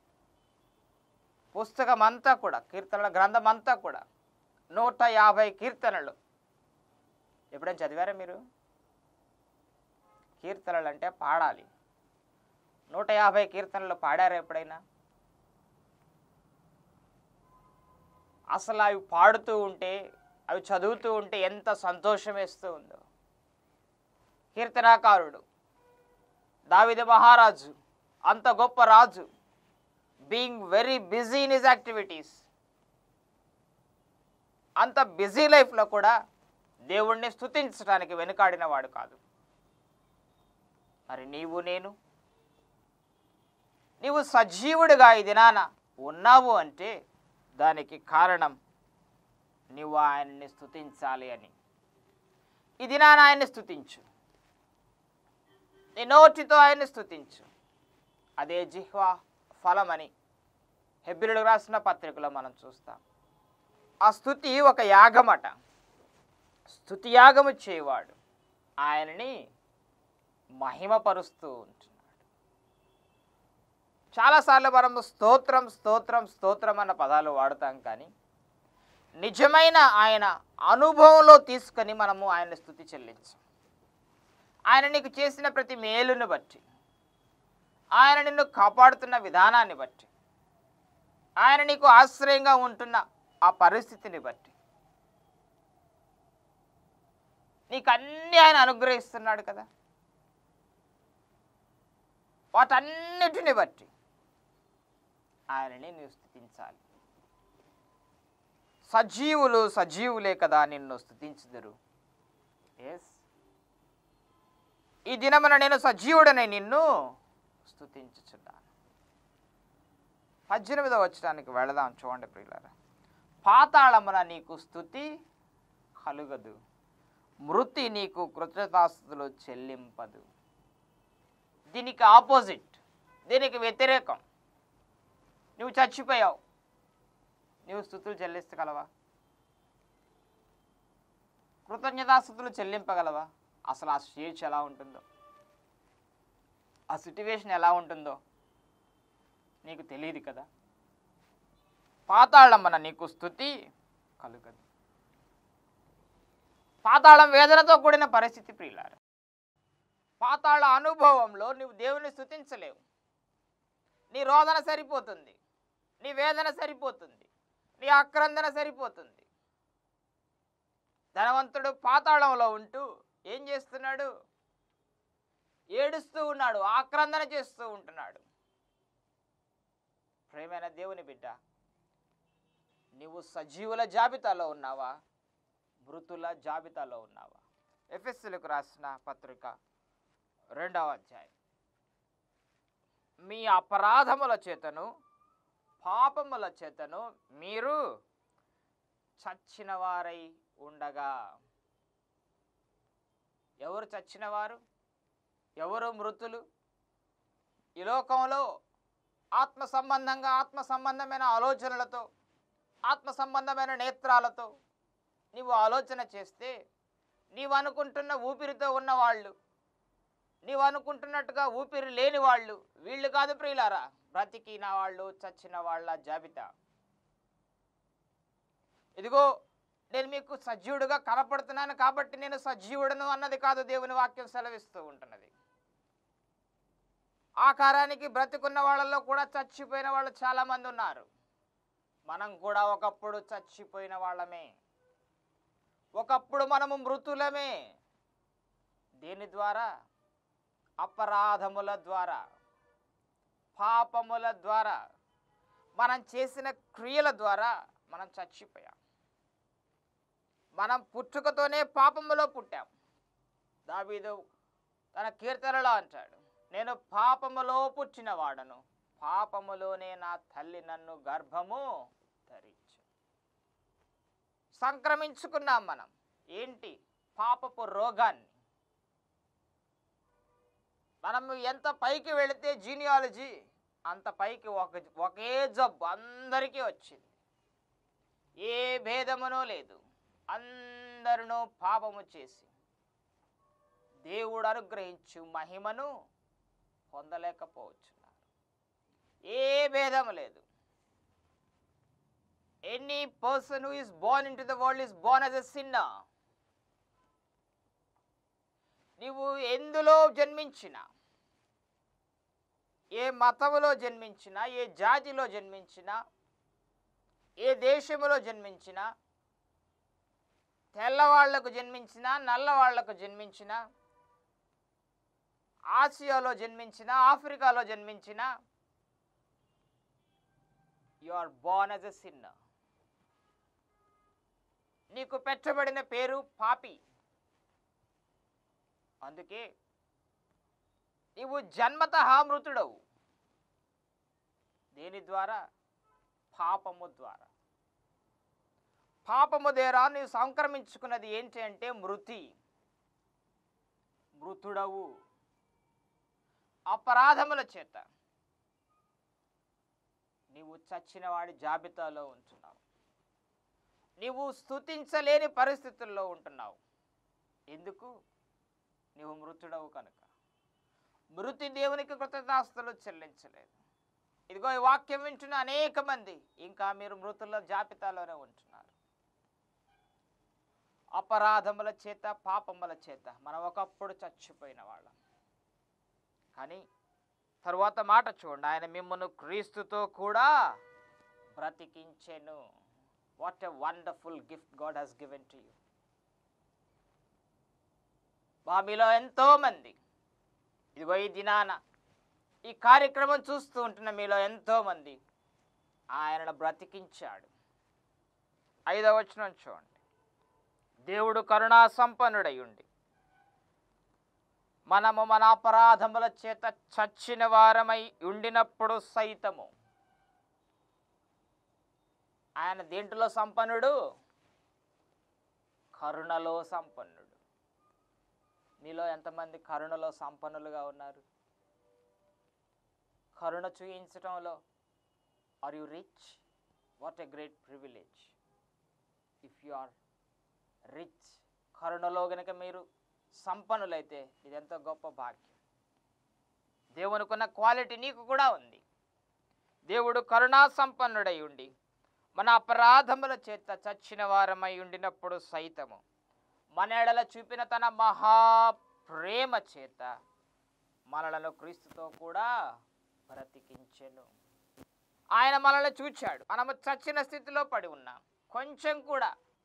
పుస్తకం అంతా కూడా కీర్తనల గ్రంథం అంతా కూడా నూట యాభై కీర్తనలు ఎప్పుడైనా చదివారా మీరు కీర్తనలు అంటే పాడాలి నూట యాభై కీర్తనలు పాడారా ఎప్పుడైనా అసలు అవి పాడుతూ ఉంటే అవి చదువుతూ ఉంటే ఎంత సంతోషం వేస్తూ ఉందో కీర్తనాకారుడు దావిద మహారాజు అంత గొప్ప రాజు being very busy in his activities అంత బిజీ లైఫ్లో కూడా దేవుణ్ణి స్తుతించడానికి వెనుకాడిన వాడు కాదు మరి నీవు నేను నీవు సజీవుడిగా ఈ దినాన ఉన్నావు అంటే దానికి కారణం నీవు ఆయన్ని స్తుతించాలి అని ఈ దినాన ఆయన్ని స్తుతించు నీ నోటితో ఆయన్ని స్తుతించు అదే జిహ్వా ఫలమని హెబ్రిలకు రాసిన పత్రికలో మనం చూస్తాం ఆ స్థుతి ఒక యాగమట స్థుతి యాగము చేయవాడు ఆయనని మహిమపరుస్తూ ఉంటున్నాడు చాలాసార్లు మనము స్తోత్రం స్తోత్రం స్తోత్రం అన్న పదాలు వాడతాం కానీ నిజమైన ఆయన అనుభవంలో తీసుకొని మనము ఆయన స్థుతి చెల్లించాం ఆయన నీకు చేసిన ప్రతి మేలును బట్టి ఆయన నిన్ను కాపాడుతున్న విధానాన్ని బట్టి ఆయన నీకు ఆశ్రయంగా ఉంటున్న ఆ పరిస్థితిని బట్టి నీకు అన్నీ ఆయన అనుగ్రహిస్తున్నాడు కదా వాటన్నిటిని బట్టి ఆయనని నీవు స్థుతించాలి సజీవులు సజీవులే కదా నిన్ను స్థుతించుదురు ఎస్ ఈ దినమున నేను సజీవుడనే నిన్ను స్థుతించుచున్నాను పద్దెనిమిదవ వచ్చడానికి వెళదాం చూడండి ప్రియులారా పాతాళమున నీకు స్థుతి కలుగదు మృతి నీకు కృతజ్ఞతాస్తులు చెల్లింపదు దీనికి ఆపోజిట్ దీనికి వ్యతిరేకం నువ్వు చచ్చిపోయావు నువ్వు స్థుతులు చెల్లించగలవా కృతజ్ఞతాస్థుతులు చెల్లింపగలవా అసలు ఆ స్టేజ్ ఎలా ఉంటుందో ఆ సిట్యువేషన్ ఎలా ఉంటుందో నీకు తెలియదు కదా పాతాళమ్మన నీకు స్థుతి కలుగదు పాతాళం వేదనతో కూడిన పరిస్థితి ప్రియులారు పాతాళ అనుభవంలో నువ్వు దేవుని స్థుతించలేవు నీ రోదన సరిపోతుంది నీ వేదన సరిపోతుంది నీ ఆక్రందన సరిపోతుంది ధనవంతుడు పాతాళంలో ఉంటూ ఏం చేస్తున్నాడు ఏడుస్తూ ఉన్నాడు ఆక్రందన చేస్తూ ఉంటున్నాడు ప్రేమైన దేవుని బిడ్డ నీవు సజీవుల జాబితాలో ఉన్నావా మృతుల జాబితాలో ఉన్నావా ఎఫ్ఎస్సీలకు రాసిన పత్రిక రెండవ అధ్యాయం మీ అపరాధముల చేతను పాపముల చేతను మీరు చచ్చిన వారై ఉండగా ఎవరు చచ్చినవారు ఎవరు మృతులు ఈ లోకంలో ఆత్మ సంబంధంగా ఆత్మ సంబంధమైన ఆలోచనలతో ఆత్మ సంబంధమైన నేత్రాలతో నీవు ఆలోచన చేస్తే నీవు అనుకుంటున్న ఊపిరితో ఉన్నవాళ్ళు నీవు అనుకుంటున్నట్టుగా ఊపిరి లేని వాళ్ళు వీళ్ళు కాదు ప్రియులారా బ్రతికిన వాళ్ళు చచ్చిన వాళ్ళ జాబితా ఇదిగో నేను మీకు సజీవుడుగా కనపడుతున్నాను కాబట్టి నేను సజీవుడను అన్నది కాదు దేవుని వాక్యం సెలవిస్తూ ఉంటున్నది ఆకారానికి బ్రతికున్న వాళ్ళల్లో కూడా చచ్చిపోయిన వాళ్ళు చాలామంది ఉన్నారు మనం కూడా ఒకప్పుడు చచ్చిపోయిన వాళ్ళమే ఒకప్పుడు మనము మృతులమే దేని ద్వారా అపరాధముల ద్వారా పాపముల ద్వారా మనం చేసిన క్రియల ద్వారా మనం చచ్చిపోయాం మనం పుట్టుకతోనే పాపములో పుట్టాం దావీదు తన కీర్తనలో అంటాడు నేను పాపములో పుట్టిన వాడను పాపములోనే నా తల్లి నన్ను గర్భము ధరించు సంక్రమించుకున్నాం మనం ఏంటి పాపపు రోగాన్ని మనము ఎంత పైకి వెళితే జీనియాలజీ అంత పైకి ఒక ఒకే జబ్బు అందరికీ వచ్చింది ఏ భేదమునో లేదు అందరును పాపము చేసి దేవుడు అనుగ్రహించు మహిమను పొందలేకపోవచ్చున్నారు ఏ భేదము లేదు any person who is born in to the world is born as a sinner నీవు ఎందులో జన్మించినా ఏ మతములో జన్మించినా ఏ జాతిలో జన్మించినా ఏ దేశములో జన్మించినా తెల్లవాళ్లకు జన్మించినా నల్లవాళ్లకు జన్మించినా ఆసియాలో జన్మించినా ఆఫ్రికాలో జన్మించినా you are born as a sinner నీకు పెట్టబడిన పేరు పాపి అందుకే నీవు జన్మత మృతుడవు దేని ద్వారా పాపము ద్వారా పాపము ద్వారా నీవు సంక్రమించుకున్నది ఏంటి అంటే మృతి మృతుడవు అపరాధముల చేత నీవు చచ్చిన వాడి జాబితాలో ఉంటున్నావు నీవు స్తుతించలేని పరిస్థితుల్లో ఉంటున్నావు ఎందుకు నీవు మృతుడవు కనుక మృతి దేవునికి కృతజ్ఞాస్తులు చెల్లించలేదు ఇదిగో ఈ వాక్యం వింటున్న అనేక మంది ఇంకా మీరు మృతుల జాబితాలోనే ఉంటున్నారు అపరాధముల చేత పాపముల చేత మనం ఒకప్పుడు చచ్చిపోయిన వాళ్ళం కానీ తరువాత మాట చూడండి ఆయన మిమ్మల్ని క్రీస్తుతో కూడా బ్రతికించెను what a wonderful gift God has given to you బా మీలో ఎంతో మంది ఇదిగో ఈ దినాన ఈ కార్యక్రమం చూస్తూ ఉంటున్న మీలో ఎంతో మంది ఆయనను బ్రతికించాడు ఐదవ వచనం చూడండి దేవుడు కరుణా సంపన్నుడై ఉండి మనము మన అపరాధముల చేత చచ్చిన వారమై ఉండినప్పుడు సైతము ఆయన దేంట్లో సంపన్నుడు కరుణలో సంపన్నుడు మీలో ఎంతమంది కరుణలో సంపన్నులుగా ఉన్నారు కరుణ చూయించటంలో are you rich what a great privilege if you are rich కరుణలో గనుక మీరు సంపన్నులైతే ఇదెంతో గొప్ప భాగ్యం దేవునికున్న క్వాలిటీ నీకు కూడా ఉంది దేవుడు కరుణా సంపన్నుడై ఉండి మన అపరాధముల చేత చచ్చిన వారమై ఉండినప్పుడు సైతము మన ఎడల చూపిన తన మహా ప్రేమ చేత మనలను క్రీస్తుతో కూడా బ్రతికించెను ఆయన మనల్ని చూచాడు మనము చచ్చిన స్థితిలో పడి ఉన్నాం కొంచెం కూడా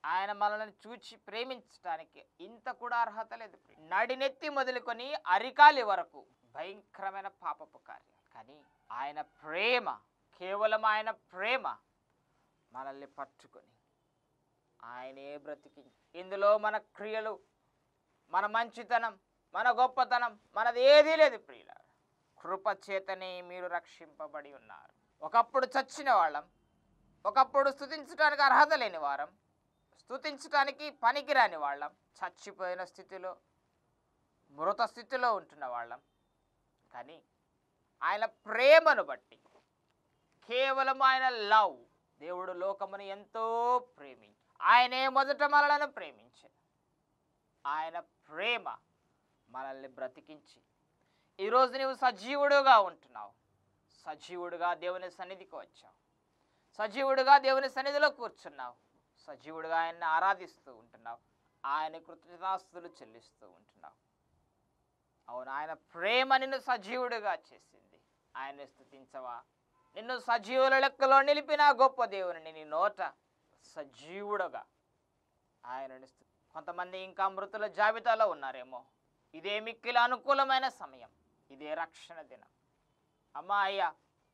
ఆయన మనల్ని చూచి ప్రేమించడానికి ఇంత కూడా అర్హత లేదు నడినెత్తి మొదలుకొని అరికాలి వరకు భయంకరమైన పాపపు కార్యం కానీ ఆయన ప్రేమ కేవలం ఆయన ప్రేమ మనల్ని పట్టుకొని ఆయనే బ్రతికి ఇందులో మన క్రియలు మన మంచితనం మన గొప్పతనం మనది ఏదీ లేదు ప్రియుల కృప చేతనే మీరు రక్షింపబడి ఉన్నారు ఒకప్పుడు చచ్చిన వాళ్ళం ఒకప్పుడు స్థుతించడానికి అర్హత లేని వారం స్థుతించడానికి పనికిరాని వాళ్ళం చచ్చిపోయిన స్థితిలో మృత స్థితిలో ఉంటున్న వాళ్ళం కానీ ఆయన ప్రేమను బట్టి కేవలం ఆయన లవ్ దేవుడు లోకమును ఎంతో ప్రేమించి ఆయనే మొదట మనలను ప్రేమించాడు ఆయన ప్రేమ మనల్ని బ్రతికించి ఈరోజు నీవు సజీవుడుగా ఉంటున్నావు సజీవుడుగా దేవుని సన్నిధికి వచ్చావు సజీవుడుగా దేవుని సన్నిధిలో కూర్చున్నావు సజీవుడుగా ఆయన్ని ఆరాధిస్తూ ఉంటున్నావు ఆయన కృతజ్ఞతాస్తులు చెల్లిస్తూ ఉంటున్నావు అవును ఆయన ప్రేమ నిన్ను సజీవుడుగా చేసింది ఆయన్ని స్థుతించవా నిన్ను సజీవుల లెక్కలో నిలిపిన గొప్ప దేవుని నీ నోట సజీవుడుగా ఆయనని స్తు- కొంతమంది ఇంకా మృతుల జాబితాలో ఉన్నారేమో ఇదే మిక్కిలి అనుకూలమైన సమయం ఇదే రక్షణ దినం అమ్మా అయ్యా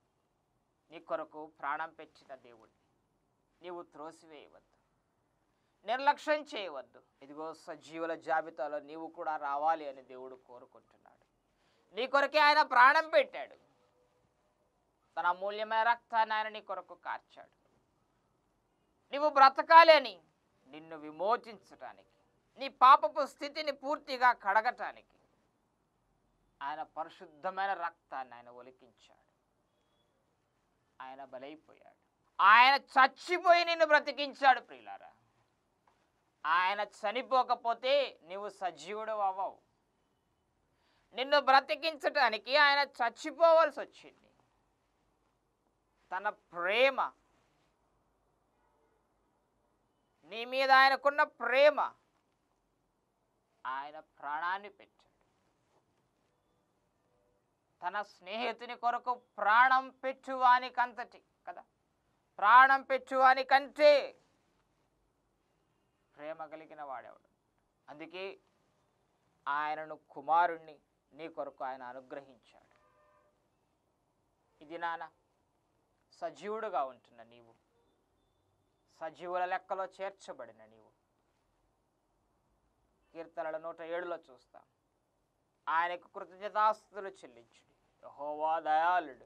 నీ కొరకు ప్రాణం పెట్టిన దేవుడిని నీవు త్రోసివేయవద్దు నిర్లక్ష్యం చేయవద్దు ఇదిగో సజీవుల జాబితాలో నీవు కూడా రావాలి అని దేవుడు కోరుకుంటున్నాడు నీ కొరకే ఆయన ప్రాణం పెట్టాడు తన అమూల్యమైన రక్తాన్ని ఆయన నీ కొరకు కార్చాడు నీవు బ్రతకాలి అని నిన్ను విమోచించటానికి నీ పాపపు స్థితిని పూర్తిగా కడగటానికి ఆయన పరిశుద్ధమైన రక్తాన్ని ఆయన ఒలికించాడు ఆయన బలైపోయాడు ఆయన చచ్చిపోయి నిన్ను బ్రతికించాడు ప్రియులారా ఆయన చనిపోకపోతే నీవు సజీవుడు అవ్వవు నిన్ను బ్రతికించటానికి ఆయన చచ్చిపోవలసి వచ్చింది తన ప్రేమ నీ మీద ఆయనకున్న ప్రేమ ఆయన ప్రాణాన్ని పెట్టాడు తన స్నేహితుని కొరకు ప్రాణం పెట్టువానికంతటి కదా ప్రాణం పెట్టువానికంటే ప్రేమ కలిగిన వాడేవాడు అందుకే ఆయనను కుమారుణ్ణి నీ కొరకు ఆయన అనుగ్రహించాడు ఇది నాన్న సజీవుడుగా ఉంటున్న నీవు సజీవుల లెక్కలో చేర్చబడిన నీవు కీర్తనల నూట ఏడులో చూస్తాం ఆయనకు కృతజ్ఞతాస్తులు చెల్లించుడి యెహోవా దయాళుడు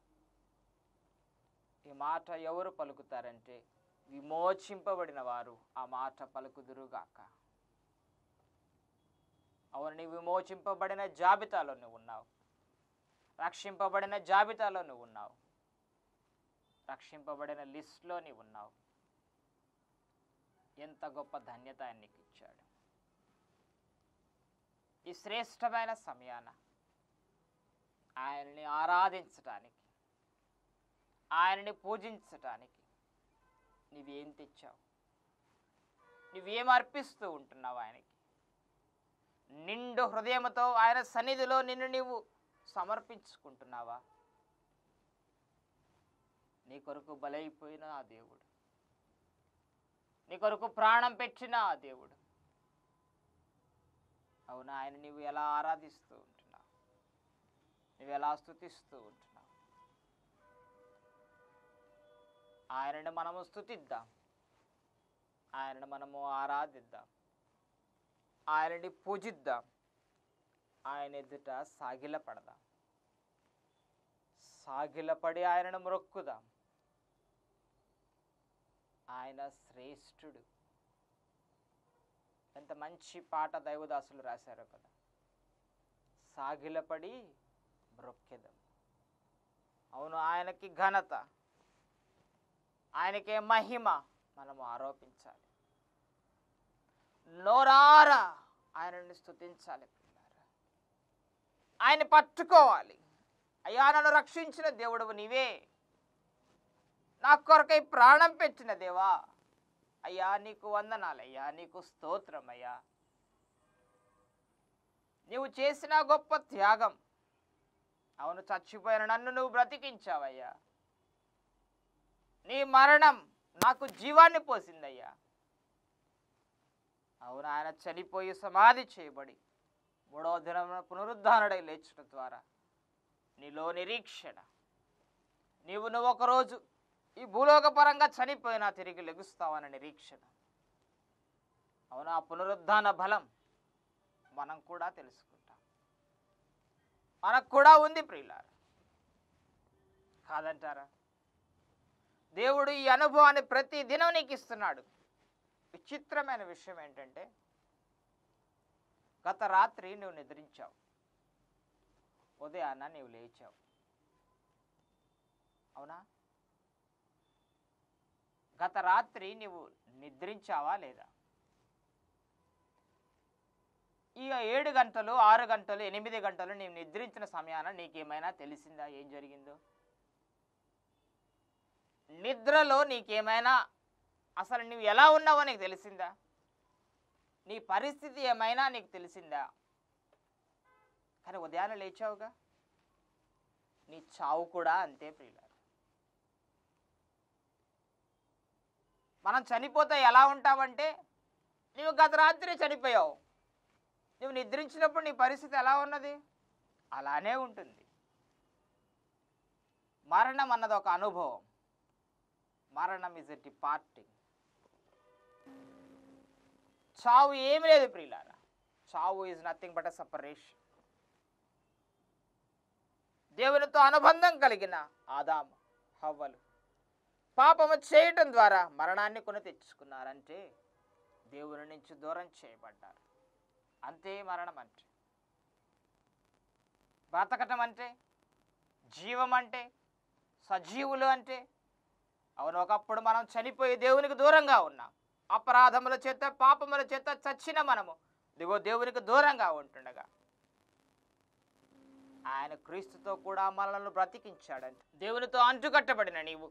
ఈ మాట ఎవరు పలుకుతారంటే విమోచింపబడిన వారు ఆ మాట పలుకుదురుగాక అవును నీ విమోచింపబడిన జాబితాలో నువ్వు ఉన్నావు రక్షింపబడిన జాబితాలో నువ్వు ఉన్నావు రక్షింపబడిన లిస్ట్లో నీవు ఉన్నావు ఎంత గొప్ప ధన్యత ఆయన నీకు ఇచ్చాడు ఈ శ్రేష్టమైన సమయాన ఆయనని ఆరాధించటానికి ఆయనని పూజించటానికి నువ్వేం తెచ్చావు నువ్వేం అర్పిస్తూ ఉంటున్నావు ఆయనకి నిండు హృదయంతో ఆయన సన్నిధిలో నిన్ను నీవు సమర్పించుకుంటున్నావా నీ కొరకు బలైపోయిన ఆ దేవుడు నీ కొరకు ప్రాణం పెట్టిన ఆ దేవుడు అవునా ఆయన నీవు ఎలా ఆరాధిస్తూ ఉంటున్నావు నువ్వు ఎలా స్తుతిస్తూ ఉంటున్నావు ఆయనని మనము స్తుతిద్దాం ఆయనను మనము ఆరాధిద్దాం ఆయనని పూజిద్దాం ఆయన ఎదుట సాగిలపడదాం సాగిలపడి ఆయనను మొక్కుదాం ఆయన శ్రేష్ఠుడు ఎంత మంచి పాట దైవదాసులు రాశారో కదా సాగిలపడి మ్రొక్కెదం అవును ఆయనకి ఘనత ఆయనకే మహిమ మనము ఆరోపించాలి నోరారా ఆయనని స్తుతించాలి పిల్లారా ఆయన పట్టుకోవాలి అయ్యా నన్ను రక్షించిన దేవుడు నీవే నా కొరకై ప్రాణం పెట్టిన దేవా అయ్యా నీకు వందనాలయ్యా నీకు స్తోత్రం అయ్యా నీవు చేసిన గొప్ప త్యాగం అవును చచ్చిపోయిన నన్ను నువ్వు బ్రతికించావయ్యా నీ మరణం నాకు జీవాన్ని పోసిందయ్యా అవును ఆయన చనిపోయి సమాధి చేయబడి మూడవ దినమున పునరుద్ధానుడై లేచడం ద్వారా నీలో నిరీక్షణ నీవు నువ్వు ఒకరోజు ఈ భూలోకపరంగా చనిపోయినా తిరిగి లెగుస్తావన్న నిరీక్షణ అవును ఆ పునరుద్ధాన బలం మనం కూడా తెలుసుకుంటాం మనకు కూడా ఉంది ప్రియులారు కాదంటారా దేవుడు ఈ అనుభవాన్ని ప్రతి దినం నీకు ఇస్తున్నాడు విచిత్రమైన విషయం ఏంటంటే గత రాత్రి నువ్వు నిద్రించావు ఉదయాన్న నీవు లేచావు అవునా గత రాత్రి నీవు నిద్రించావా లేదా ఇక ఏడు గంటలు ఆరు గంటలు ఎనిమిది గంటలు నీవు నిద్రించిన సమయాన నీకేమైనా తెలిసిందా ఏం జరిగిందో నిద్రలో నీకేమైనా అసలు నువ్వు ఎలా ఉన్నావో నీకు తెలిసిందా నీ పరిస్థితి ఏమైనా నీకు తెలిసిందా కానీ ఉదయాన్నే లేచావుగా నీ చావు కూడా అంతే ప్రియులారు మనం చనిపోతే ఎలా ఉంటావంటే నువ్వు గత రాత్రి చనిపోయావు నువ్వు నిద్రించినప్పుడు నీ పరిస్థితి ఎలా ఉన్నది అలానే ఉంటుంది మరణం అన్నది ఒక అనుభవం మరణం ఇస్ ఎ డిపార్టింగ్ చావు ఏమి లేదు ప్రియులారా చావు is nothing but a separation దేవునితో అనుబంధం కలిగిన ఆదాము హవ్వలు పాపము చేయటం ద్వారా మరణాన్ని కొని తెచ్చుకున్నారంటే దేవుని నుంచి దూరం చేయబడ్డారు అంతే మరణం అంటే బ్రతకటం అంటే జీవం అంటే సజీవులు అంటే అవును ఒకప్పుడు మనం చనిపోయి దేవునికి దూరంగా ఉన్నాం అపరాధముల చేత పాపముల చేత చచ్చిన మనము దిగో దేవునికి దూరంగా ఉంటుండగా ఆయన క్రీస్తుతో కూడా మనల్ని బ్రతికించాడంట దేవునితో అంటుకట్టబడిన నీవు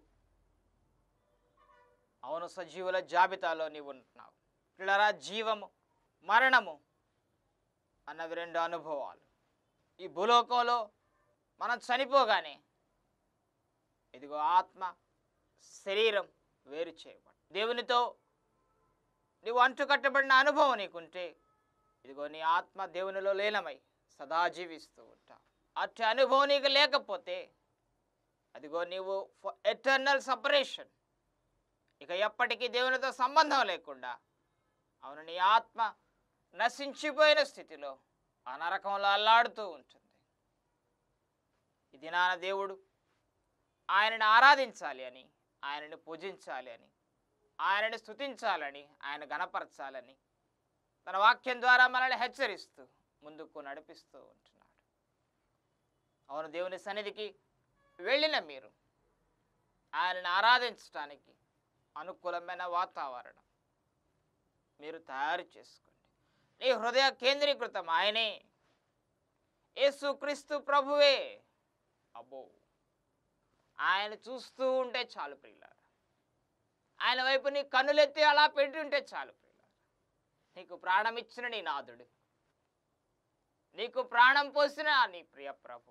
అవును సజీవుల జాబితాలో నీవు ఉంటున్నావు పిల్లరా జీవము మరణము అన్నవి రెండు అనుభవాలు ఈ భూలోకంలో మనం చనిపోగానే ఇదిగో ఆత్మ శరీరం వేరు చేయబడి దేవునితో నీవు అంటుకట్టబడిన అనుభవం నీకుంటే ఇదిగో నీ ఆత్మ దేవునిలో లీనమై సదా జీవిస్తూ ఉంటావు అట్టి అనుభవం నీకు లేకపోతే అదిగో నీవు ఎటర్నల్ సపరేషన్ ఇక ఎప్పటికీ దేవునితో సంబంధం లేకుండా అవును నీ ఆత్మ నశించిపోయిన స్థితిలో ఆ నరకంలో అల్లాడుతూ ఉంటుంది ఇది నాన్న దేవుడు ఆయనని ఆరాధించాలి అని ఆయనని పూజించాలి అని ఆయనని స్తుతించాలని ఆయన గణపరచాలని తన వాక్యం ద్వారా మనల్ని హెచ్చరిస్తూ ముందుకు నడిపిస్తూ ఉంటున్నాడు అవును దేవుని సన్నిధికి వెళ్ళిన మీరు ఆయనని ఆరాధించడానికి అనుకూలమైన వాతావరణం మీరు తయారు చేసుకోండి నీ హృదయ కేంద్రీకృతం ఆయనే యేసుక్రీస్తు ప్రభువే అబ్బో ఆయన చూస్తూ ఉంటే చాలు ప్రియులారా ఆయన వైపు నీ కన్నులెత్తి అలా పెట్టి ఉంటే చాలు ప్రియులారా నీకు ప్రాణం ఇచ్చిన నీ నాథుడు నీకు ప్రాణం పోసిన నీ ప్రియ ప్రభు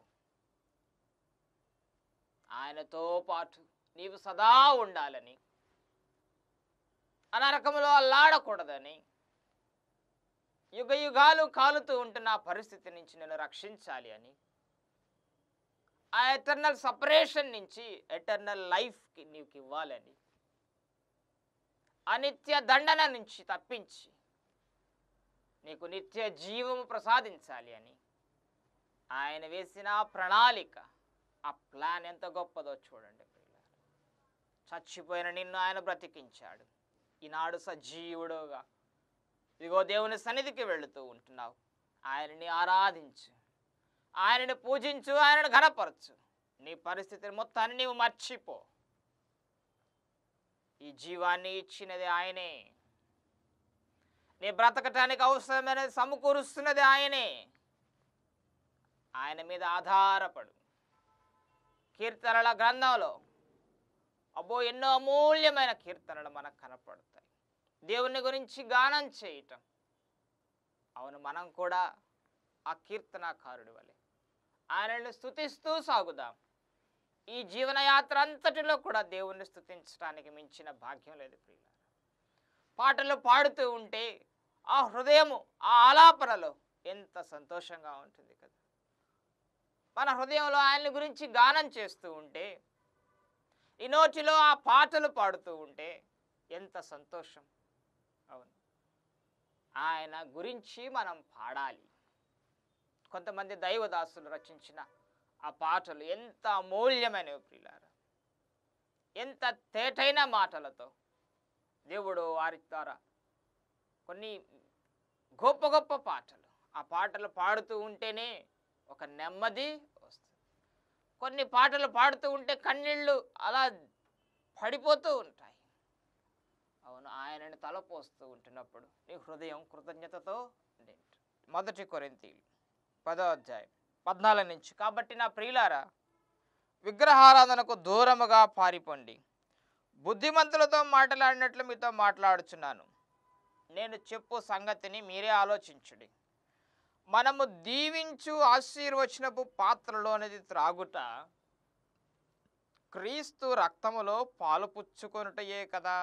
ఆయనతో పాటు నీవు సదా ఉండాలని అనరకములో అల్లాడకూడదని యుగ యుగాలు కాలుతూ ఉంటున్న ఆ పరిస్థితి నుంచి నేను రక్షించాలి అని ఆ ఎటర్నల్ సపరేషన్ నుంచి ఎటర్నల్ లైఫ్కి నీకు ఇవ్వాలని అనిత్య దండన నుంచి తప్పించి నీకు నిత్య జీవము ప్రసాదించాలి అని ఆయన వేసిన ఆ ప్రణాళిక ఆ ప్లాన్ ఎంత గొప్పదో చూడండి ప్రియులారా. చచ్చిపోయిన నిన్ను ఆయన బ్రతికించాడు ఈనాడు సజీవుడుగా ఇదిగో దేవుని సన్నిధికి వెళుతూ ఉంటున్నావు ఆయనని ఆరాధించు ఆయనని పూజించు ఆయనను ఘనపరచు నీ పరిస్థితిని మొత్తాన్ని నీవు మర్చిపో ఈ జీవాన్ని ఇచ్చినది ఆయనే నీ బ్రతకటానికి అవసరమైనది సమకూరుస్తున్నది ఆయనే ఆయన మీద ఆధారపడు కీర్తనల గ్రంథంలో అబ్బో ఎన్నో అమూల్యమైన కీర్తనలు మనకు కనపడతాయి దేవుని గురించి గానం చేయటం అవును మనం కూడా ఆ కీర్తనాకారుడి వలె ఆయనను స్థుతిస్తూ సాగుదాం ఈ జీవనయాత్ర అంతటిలో కూడా దేవుణ్ణి స్థుతించడానికి మించిన భాగ్యం లేదు ప్రియులారా పాటలు పాడుతూ ఉంటే ఆ హృదయము ఆ ఆలాపనలో ఎంత సంతోషంగా ఉంటుంది కదా మన హృదయంలో ఆయన్ని గురించి గానం చేస్తూ ఉంటే ఈ నోటిలో ఆ పాటలు పాడుతూ ఉంటే ఎంత సంతోషం అవును ఆయన గురించి మనం పాడాలి కొంతమంది దైవదాసులు రచించిన ఆ పాటలు ఎంత అమూల్యమైనవి ప్రియులారా ఎంత తేటైన మాటలతో దేవుడు వారి ద్వారా కొన్ని గొప్ప గొప్ప పాటలు ఆ పాటలు పాడుతూ ఉంటేనే ఒక నెమ్మది వస్తుంది కొన్ని పాటలు పాడుతూ ఉంటే కన్నీళ్ళు అలా పడిపోతూ ఉంటాయి అవును ఆయనని తలపోస్తూ ఉంటున్నప్పుడు నీ హృదయం కృతజ్ఞతతో నిండు మొదటి కొరింతీలు పదో అధ్యాయం పద్నాలుగు నుంచి కాబట్టి నా ప్రియులారా విగ్రహారాధనకు దూరముగా పారిపోండి బుద్ధిమంతులతో మాట్లాడినట్లు మీతో మాట్లాడుచున్నాను నేను చెప్పు సంగతిని మీరే ఆలోచించుడి మనము దీవించు ఆశీర్వచనపు పాత్రలోనిది త్రాగుట క్రీస్తు రక్తములో పాలు పుచ్చుకొనుటయే కదా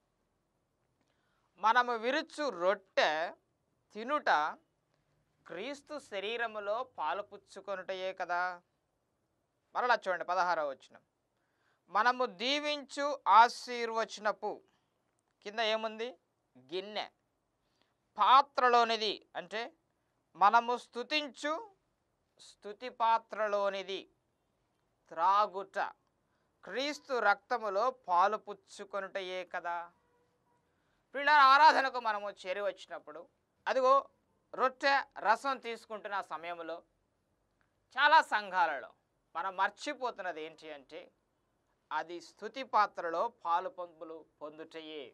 మనము విరుచు రొట్టె తినుట క్రీస్తు శరీరములో పాలు పుచ్చుకొనుటయే కదా మరలా చూడండి పదహారవ వచనం మనము దీవించు ఆశీర్వచనపు కింద ఏముంది గిన్నె పాత్రలోనిది అంటే మనము స్తుతించు స్తుతి పాత్రలోనిది త్రాగుట క్రీస్తు రక్తములో పాలు పుచ్చుకొనుటయే కదా పిల్లల ఆరాధనకు మనము చేరి వచ్చినప్పుడు అదిగో రొట్టె రసం తీసుకుంటున్న సమయంలో చాలా సంఘాలలో మనం మర్చిపోతున్నది ఏంటి అంటే అది స్థుతి పాత్రలో పాలు పంపులు పొందుటయే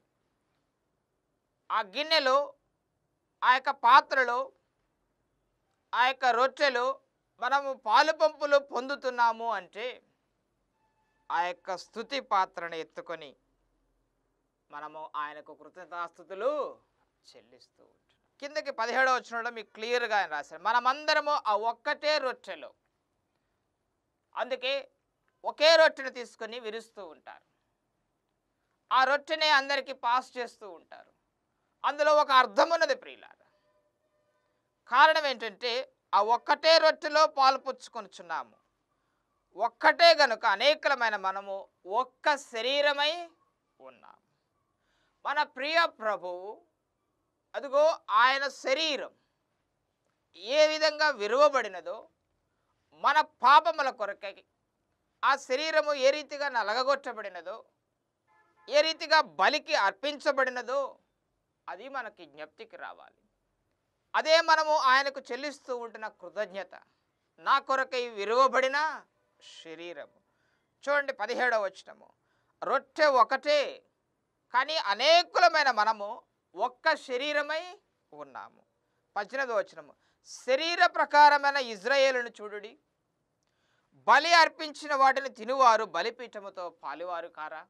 ఆ గిన్నెలో ఆ యొక్క పాత్రలో ఆ యొక్క రొట్టెలు మనము పాలు పంపులు పొందుతున్నాము అంటే ఆ యొక్క స్థుతి పాత్రను ఎత్తుకొని మనము ఆయనకు కృతజ్ఞతాస్థుతులు చెల్లిస్తూ ఉంటున్నాం కిందకి పదిహేడవ వచ్చినలో మీకు క్లియర్గా ఆయన రాశారు మనమందరము ఆ ఒక్కటే రొట్టెలో అందుకే ఒకే రొట్టెను తీసుకొని విరుస్తూ ఉంటారు ఆ రొట్టెనే అందరికీ పాస్ చేస్తూ ఉంటారు అందులో ఒక అర్థం ఉన్నది ప్రియులార కారణం ఏంటంటే ఆ ఒక్కటే రొట్టెలో పాలు పుచ్చుకొనుచున్నాము ఒక్కటే గనుక అనేకలమైన మనము ఒక్క శరీరమై ఉన్నాము మన ప్రియ ప్రభువు అదిగో ఆయన శరీరం ఏ విధంగా విరువబడినదో మన పాపముల కొరకై ఆ శరీరము ఏ రీతిగా నలగగొట్టబడినదో ఏ రీతిగా బలికి అర్పించబడినదో అది మనకి జ్ఞప్తికి రావాలి అదే మనము ఆయనకు చెల్లిస్తూ ఉంటున్న కృతజ్ఞత నా కొరకై విరువబడిన శరీరము చూడండి పదిహేడవ వచనము రొట్టె ఒకటే కానీ అనేకులమైన మనము ఒక్క శరీరమై ఉన్నాము పద్దెనిమిదవ వచనము శరీర ప్రకారమైన ఇజ్రాయేలును చూడుడి బలి అర్పించిన వాటిని తినువారు బలిపీఠముతో పాలివారు కారా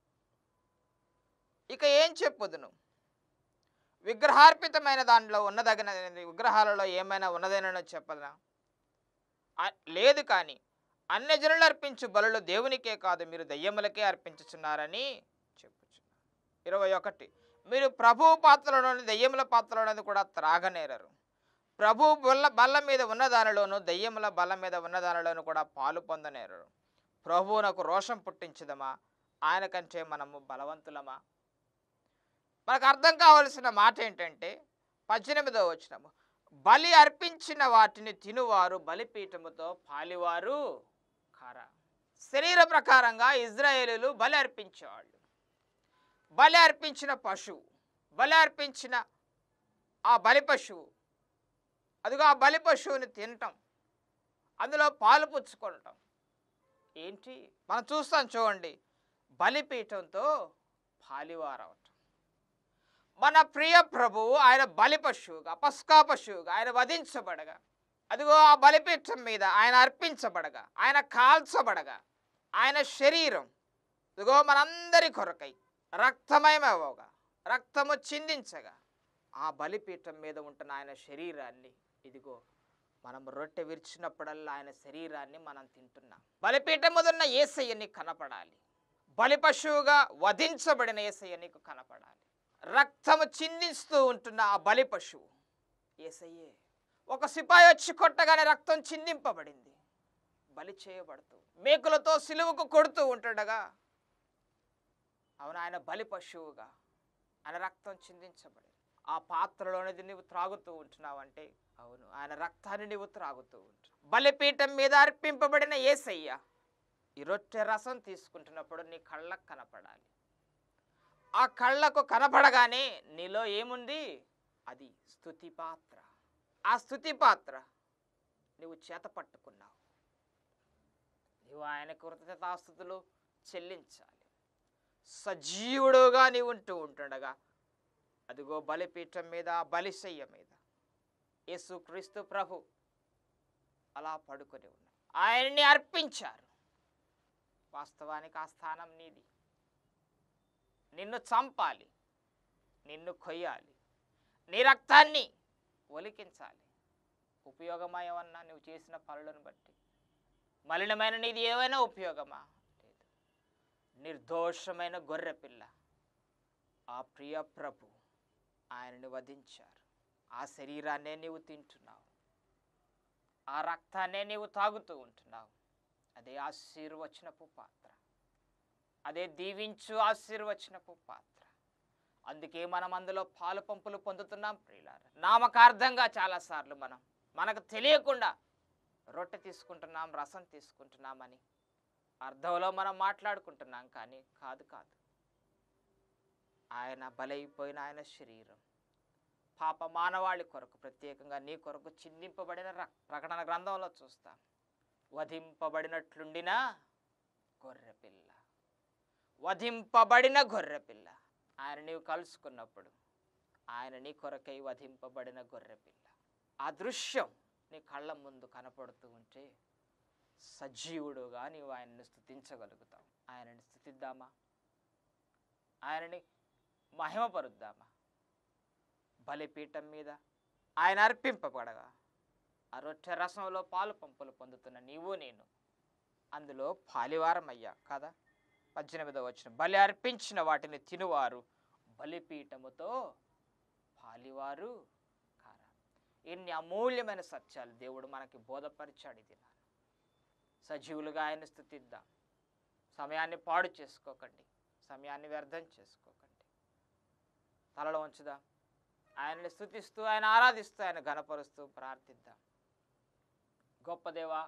ఇక ఏం చెప్పుదును విగ్రహార్పితమైన దాంట్లో ఉన్నదగిన విగ్రహాలలో ఏమైనా ఉన్నదేనో చెప్పదా ఆ- లేదు కానీ అన్యజనులు అర్పించు బలులు దేవునికే కాదు మీరు దయ్యములకే అర్పించుచున్నారని చెప్పుచున్నారు ఇరవై ఒకటి మీరు ప్రభు పాత్రలోని దయ్యముల పాత్రలోనది కూడా త్రాగనేరరు ప్రభు బల్ల బల్ల మీద ఉన్న దానిలోను దయ్యముల బల్ల మీద ఉన్న దానిలోను కూడా పాలు పొందనేరరు ప్రభువునకు రోషం పుట్టించదమా ఆయన కంటే మనము బలవంతులమా మనకు అర్థం కావలసిన మాట ఏంటంటే పద్దెనిమిదో వచనము బలి అర్పించిన వాటిని తినువారు బలిపీఠముతో పాలివారు కారా శరీర ప్రకారంగా ఇజ్రాయేలీలు బలి అర్పించేవాళ్ళు బలి అర్పించిన పశువు బలి అర్పించిన ఆ బలి పశువు అదిగో ఆ బలి పశువుని తినటం అందులో పాలు పుచ్చుకోవటం ఏంటి మనం చూస్తాం చూడండి బలిపీఠంతో పాలివారవటం మన ప్రియ ప్రభువు ఆయన బలి పశువుగా పస్కా పశువుగా ఆయన వధించబడగా అదిగో ఆ బలిపీఠం మీద ఆయన అర్పించబడగా ఆయన కాల్చబడగా ఆయన శరీరం ఇదిగో మనందరి కొరకై రక్తమయమవగా రక్తము చిందించగా ఆ బలిపీఠం మీద ఉంటున్న ఆయన శరీరాన్ని ఇదిగో మనం రొట్టె విరిచినప్పుడల్లా ఆయన శరీరాన్ని మనం తింటున్నాం బలిపీఠం మీద ఉన్న ఏసయ్య నీకు కనపడాలి బలి పశువుగా వధించబడిన ఏసయ్య నీకు కనపడాలి రక్తము చిందిస్తూ ఉంటున్న ఆ బలి పశువు ఏసయ్యే ఒక సిపాయి వచ్చి కొట్టగానే రక్తం చిందింపబడింది బలి చేయబడుతూ మేకులతో సిలువకు కొడుతూ ఉంటుండగా అవును ఆయన బలి పశువుగా ఆయన రక్తం చిందించబడింది ఆ పాత్రలోనిది నీవు త్రాగుతూ ఉంటున్నావంటే అవును ఆయన రక్తాన్ని నీవు త్రాగుతూ ఉంటున్నావు బలిపీఠం మీద అర్పింపబడిన ఏసయ్య ఈ రొట్టె రసం తీసుకుంటున్నప్పుడు నీ కళ్ళకు కనపడాలి ఆ కళ్ళకు కనపడగానే నీలో ఏముంది అది స్థుతి పాత్ర ఆ స్థుతి పాత్ర నువ్వు చేత పట్టుకున్నావు నీవు ఆయన కృతజ్ఞతాస్థుతులు చెల్లించాలి సజీవుడుగా నీవు ఉంటూ ఉంటుండగా అదిగో బలిపీఠం మీద బలిశయ్య మీద యేసుక్రీస్తు ప్రభు అలా పడుకొని ఉన్నాడు ఆయన్ని అర్పించారు వాస్తవానికి ఆ స్థానం నీది నిన్ను చంపాలి నిన్ను కొయ్యాలి నీ రక్తాన్ని ఒలికించాలి ఉపయోగమయమన్నా నువ్వు చేసిన పనులను బట్టి మలినమైన నీది ఏమైనా ఉపయోగమా లేదు నిర్దోషమైన గొర్రెపిల్ల ఆ ప్రియ ప్రభు ఆయనను వధించారు ఆ శరీరాన్నే నీవు తింటున్నావు ఆ రక్తాన్నే నీవు తాగుతూ ఉంటున్నావు అదే ఆశీర్వచనపు పాత్ర అదే దీవించు ఆశీర్వచనపు పాత్ర అందుకే మనం అందులో పాలు పంపులు పొందుతున్నాం ప్రియులార నామకార్థంగా చాలాసార్లు మనం మనకు తెలియకుండా రొట్టె తీసుకుంటున్నాం రసం తీసుకుంటున్నామని అర్థంలో మనం మాట్లాడుకుంటున్నాం కానీ కాదు కాదు ఆయన బలైపోయిన ఆయన శరీరం పాప మానవాళి కొరకు ప్రత్యేకంగా నీ కొరకు చిందింపబడిన ర- ప్రకటన గ్రంథంలో చూస్తాం వధింపబడినట్లుండిన గొర్రెపిల్ల వధింపబడిన గొర్రెపిల్ల ఆయన నీవు కలుసుకున్నప్పుడు ఆయన నీ కొరకై వధింపబడిన గొర్రెపిల్ల ఆ దృశ్యం నీ కళ్ళ ముందు కనపడుతూ ఉంటే సజీవుడుగా నీవు ఆయన్ని స్థుతించగలుగుతావు ఆయనని స్థుతిద్దామా ఆయనని మహిమపరుద్దామా బలిపీఠం మీద ఆయన అర్పింపబడగా ఆ రొట్టె రసంలో పాలు పంపులు పొందుతున్న నీవు నేను అందులో పాలివారమయ్యా కదా పద్దెనిమిదవ వచ్చిన బలి అర్పించిన వాటిని తినువారు బలిపీఠముతో పాలివారు కారా ఎన్ని అమూల్యమైన సత్యాలు దేవుడు మనకి బోధపరిచాడు ఇది నాన్న సజీవులుగా ఆయన స్థుతిద్దాం సమయాన్ని పాడు చేసుకోకండి సమయాన్ని వ్యర్థం చేసుకోకండి తలలో ఉంచుదాం ఆయనని స్థుతిస్తూ ఆయన ఆరాధిస్తూ ఆయన ఘనపరుస్తూ ప్రార్థిద్దాం గొప్ప దేవా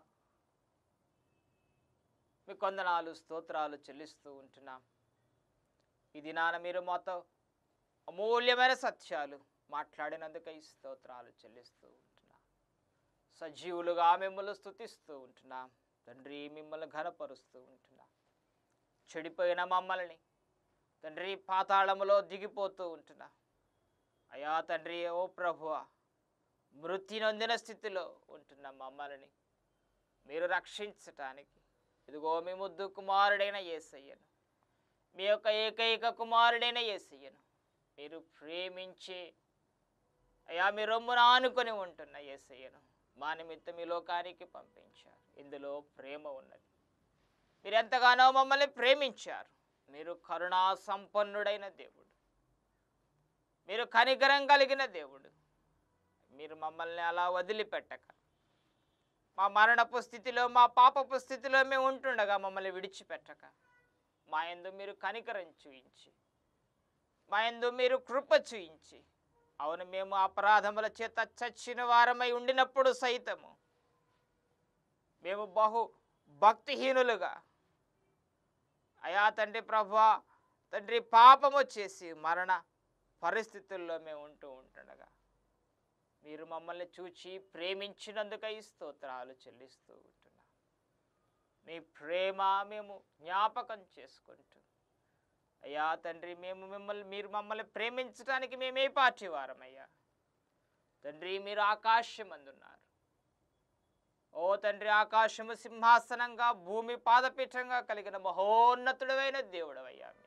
మీ కొందనాలు స్తోత్రాలు చెల్లిస్తూ ఉంటున్నాం ఈ దినాన మీరు మాతో అమూల్యమైన సత్యాలు మాట్లాడినందుకై స్తోత్రాలు చెల్లిస్తూ ఉంటున్నాం సజీవులుగా మిమ్మల్ని స్థుతిస్తూ ఉంటున్నాం తండ్రి మిమ్మల్ని ఘనపరుస్తూ ఉంటున్నాం చెడిపోయిన మమ్మల్ని తండ్రి పాతాళములో దిగిపోతూ ఉంటున్నా అయా తండ్రి ఓ ప్రభువా మృతి నొందిన స్థితిలో ఉంటున్న మమ్మల్ని మీరు రక్షించటానికి ఇదిగో మీ ముద్దు కుమారుడైన యేసయ్యను మీ యొక్క ఏకైక కుమారుడైన యేసయ్యను మీరు ప్రేమించే అయా మీ రొమ్మున ఆనుకొని ఉంటున్న యేసయ్యను మా నిమిత్తం ఈ లోకానికి పంపించారు ఇందులో ప్రేమ ఉన్నది మీరు ఎంతగానో మమ్మల్ని ప్రేమించారు మీరు కరుణా సంపన్నుడైన దేవుడు మీరు కనికరం కలిగిన దేవుడు మీరు మమ్మల్ని అలా వదిలిపెట్టక మా మరణపు స్థితిలో మా పాపపు స్థితిలో మేము ఉంటుండగా మమ్మల్ని విడిచిపెట్టక మా యందు మీరు కనికరం చూయించి మా యందు మీరు కృప చూయించి అవును మేము అపరాధముల చేత చచ్చిన వారమై ఉండినప్పుడు సైతము మేము బహు భక్తిహీనులుగా అయా తండ్రి ప్రభా తండ్రి పాపము చేసి మరణ పరిస్థితుల్లో మేము ఉంటూ ఉంటుండగా మీరు మమ్మల్ని చూచి ప్రేమించినందుకై స్తోత్రాలు చెల్లిస్తూ ఉంటున్నాం మీ ప్రేమ మేము జ్ఞాపకం చేసుకుంటూ అయ్యా తండ్రి మేము మిమ్మల్ని మీరు మమ్మల్ని ప్రేమించడానికి మేమే పార్టీ వారమయ్యా తండ్రి మీరు ఆకాశం అందున్నారు ఓ తండ్రి ఆకాశము సింహాసనంగా భూమి పాదపీఠంగా కలిగిన మహోన్నతుడైన దేవుడవయ్యా మీరు